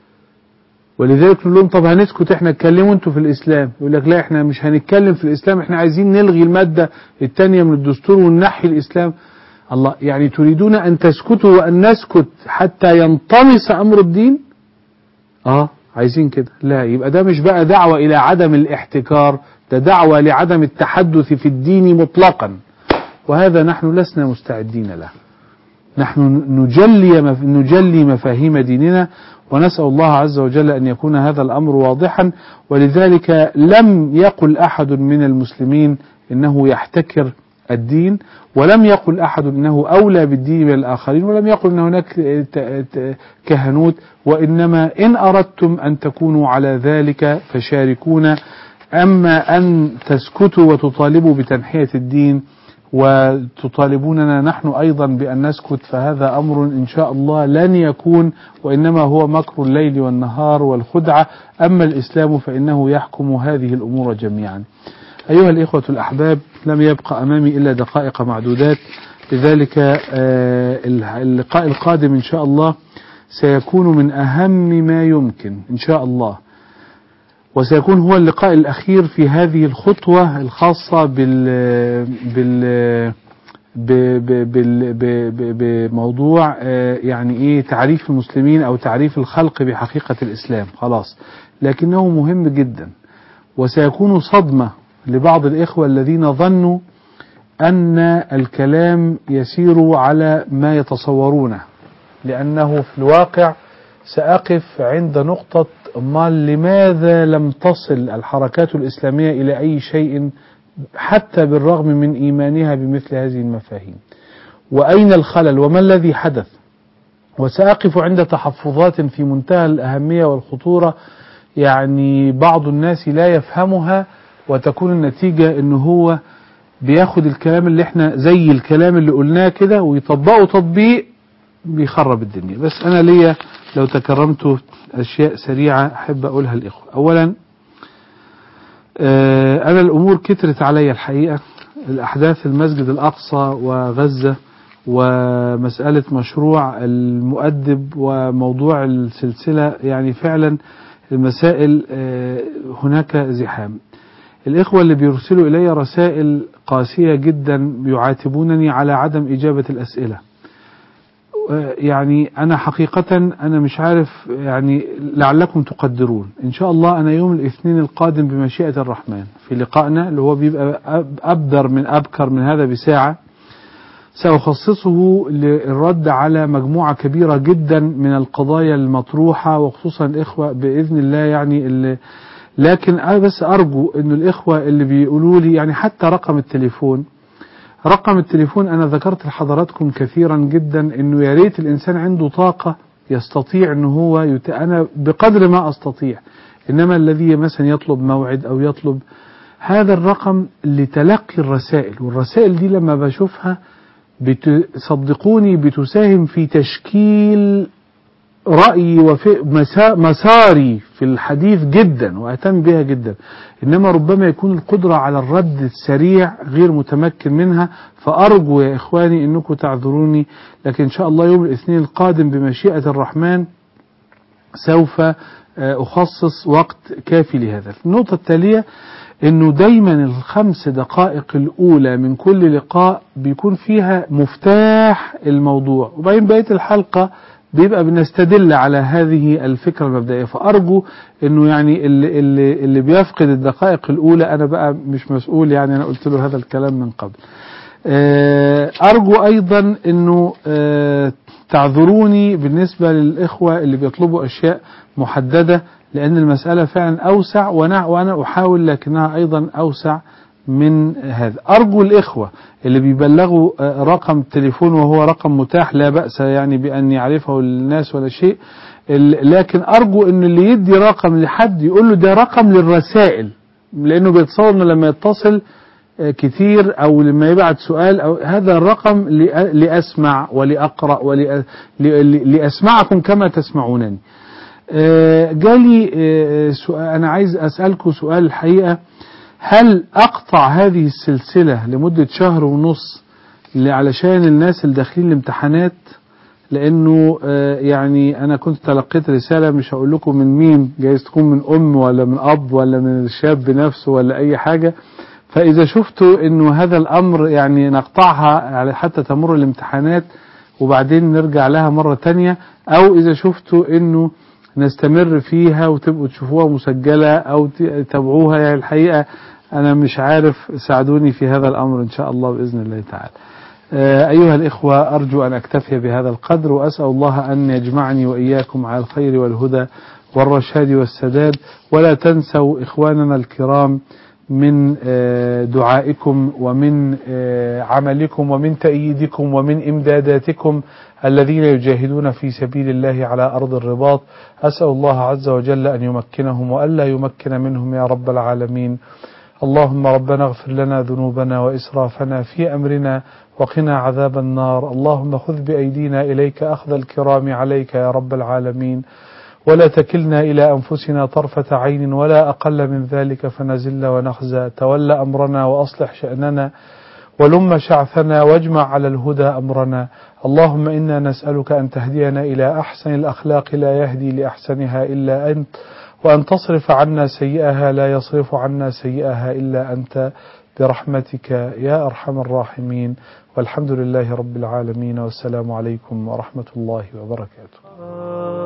ولذلك نقول لهم طب هنسكت احنا اتكلموا انتوا في الاسلام يقول لك لا احنا مش هنتكلم في الاسلام احنا عايزين نلغي الماده الثانيه من الدستور وننحي الاسلام الله يعني تريدون ان تسكتوا وان نسكت حتى ينطمس امر الدين اه عايزين كده لا يبقى ده مش بقى دعوة الى عدم الاحتكار ده دعوة لعدم التحدث في الدين مطلقا وهذا نحن لسنا مستعدين له نحن نجلي مف... نجلي مفاهيم ديننا ونسأل الله عز وجل أن يكون هذا الأمر واضحا ولذلك لم يقل أحد من المسلمين إنه يحتكر الدين ولم يقل أحد أنه أولى بالدين من الآخرين ولم يقل أن هناك كهنوت وإنما إن أردتم أن تكونوا على ذلك فشاركونا أما أن تسكتوا وتطالبوا بتنحية الدين وتطالبوننا نحن أيضا بأن نسكت فهذا أمر إن شاء الله لن يكون وإنما هو مكر الليل والنهار والخدعة أما الإسلام فإنه يحكم هذه الأمور جميعا أيها الإخوة الأحباب لم يبقى أمامي إلا دقائق معدودات لذلك اللقاء القادم إن شاء الله سيكون من أهم ما يمكن إن شاء الله وسيكون هو اللقاء الأخير في هذه الخطوة الخاصة بال بال بموضوع يعني ايه تعريف المسلمين او تعريف الخلق بحقيقة الاسلام خلاص لكنه مهم جدا وسيكون صدمة لبعض الإخوة الذين ظنوا أن الكلام يسير على ما يتصورونه لأنه في الواقع سأقف عند نقطة ما لماذا لم تصل الحركات الإسلامية إلى أي شيء حتى بالرغم من إيمانها بمثل هذه المفاهيم وأين الخلل وما الذي حدث وسأقف عند تحفظات في منتهى الأهمية والخطورة يعني بعض الناس لا يفهمها وتكون النتيجة ان هو بياخد الكلام اللي احنا زي الكلام اللي قلناه كده ويطبقه تطبيق بيخرب الدنيا بس انا ليا لو تكرمت اشياء سريعة احب اقولها الاخوة اولا اه انا الامور كترت عليا الحقيقة الاحداث المسجد الاقصى وغزة ومسألة مشروع المؤدب وموضوع السلسلة يعني فعلا المسائل اه هناك زحام الإخوة اللي بيرسلوا إلي رسائل قاسية جدا يعاتبونني على عدم إجابة الأسئلة يعني أنا حقيقة أنا مش عارف يعني لعلكم تقدرون إن شاء الله أنا يوم الاثنين القادم بمشيئة الرحمن في لقائنا اللي هو بيبقى أبدر من أبكر من هذا بساعة سأخصصه للرد على مجموعة كبيرة جدا من القضايا المطروحة وخصوصا الإخوة بإذن الله يعني اللي لكن أنا بس أرجو أن الإخوة اللي بيقولوا لي يعني حتى رقم التليفون رقم التليفون أنا ذكرت لحضراتكم كثيرا جدا أنه يا ريت الإنسان عنده طاقة يستطيع أنه هو يت... أنا بقدر ما أستطيع إنما الذي مثلا يطلب موعد أو يطلب هذا الرقم لتلقي الرسائل والرسائل دي لما بشوفها بت... صدقوني بتساهم في تشكيل رأيي وفي مساري في الحديث جدا وأهتم بها جدا إنما ربما يكون القدرة على الرد السريع غير متمكن منها فأرجو يا إخواني أنكم تعذروني لكن إن شاء الله يوم الاثنين القادم بمشيئة الرحمن سوف أخصص وقت كافي لهذا النقطة التالية أنه دايما الخمس دقائق الأولى من كل لقاء بيكون فيها مفتاح الموضوع وبعدين بقية الحلقة بيبقى بنستدل على هذه الفكرة المبدئية فأرجو أنه يعني اللي, اللي, اللي بيفقد الدقائق الأولى أنا بقى مش مسؤول يعني أنا قلت له هذا الكلام من قبل أرجو أيضا أنه تعذروني بالنسبة للإخوة اللي بيطلبوا أشياء محددة لأن المسألة فعلا أوسع وأنا, وأنا أحاول لكنها أيضا أوسع من هذا أرجو الإخوة اللي بيبلغوا آه، رقم تليفون وهو رقم متاح لا بأس يعني بأن يعرفه الناس ولا شيء ال- لكن أرجو أن اللي يدي رقم لحد يقول له ده رقم للرسائل لأنه بيتصور أنه لما يتصل آه، كتير أو لما يبعت سؤال أو هذا الرقم لأ- لأسمع ولأقرأ ولأ- ل- لأسمعكم كما تسمعونني آه، جالي آه، سؤال أنا عايز أسألكم سؤال الحقيقة هل أقطع هذه السلسلة لمدة شهر ونص ل- علشان الناس اللي داخلين الامتحانات لأنه آه، يعني أنا كنت تلقيت رسالة مش هقول لكم من مين جايز تكون من أم ولا من أب ولا من الشاب نفسه ولا أي حاجة فإذا شفتوا إنه هذا الأمر يعني نقطعها على حتى تمر الامتحانات وبعدين نرجع لها مرة تانية أو إذا شفتوا إنه نستمر فيها وتبقوا تشوفوها مسجلة أو ت- تتابعوها يعني الحقيقة أنا مش عارف ساعدوني في هذا الأمر إن شاء الله بإذن الله تعالى آه، أيها الإخوة أرجو أن أكتفي بهذا القدر وأسأل الله أن يجمعني وإياكم على الخير والهدى والرشاد والسداد ولا تنسوا إخواننا الكرام من آه، دعائكم ومن آه، عملكم ومن تأييدكم ومن إمداداتكم الذين يجاهدون في سبيل الله على أرض الرباط أسأل الله عز وجل أن يمكنهم وألا يمكن منهم يا رب العالمين اللهم ربنا اغفر لنا ذنوبنا وإسرافنا في أمرنا وقنا عذاب النار اللهم خذ بأيدينا إليك أخذ الكرام عليك يا رب العالمين ولا تكلنا إلى أنفسنا طرفة عين ولا أقل من ذلك فنزل ونخزى تول أمرنا وأصلح شأننا ولم شعثنا واجمع على الهدى أمرنا اللهم إنا نسألك أن تهدينا إلى أحسن الأخلاق لا يهدي لأحسنها إلا أنت وأن تصرف عنا سيئها لا يصرف عنا سيئها إلا أنت برحمتك يا أرحم الراحمين والحمد لله رب العالمين والسلام عليكم ورحمة الله وبركاته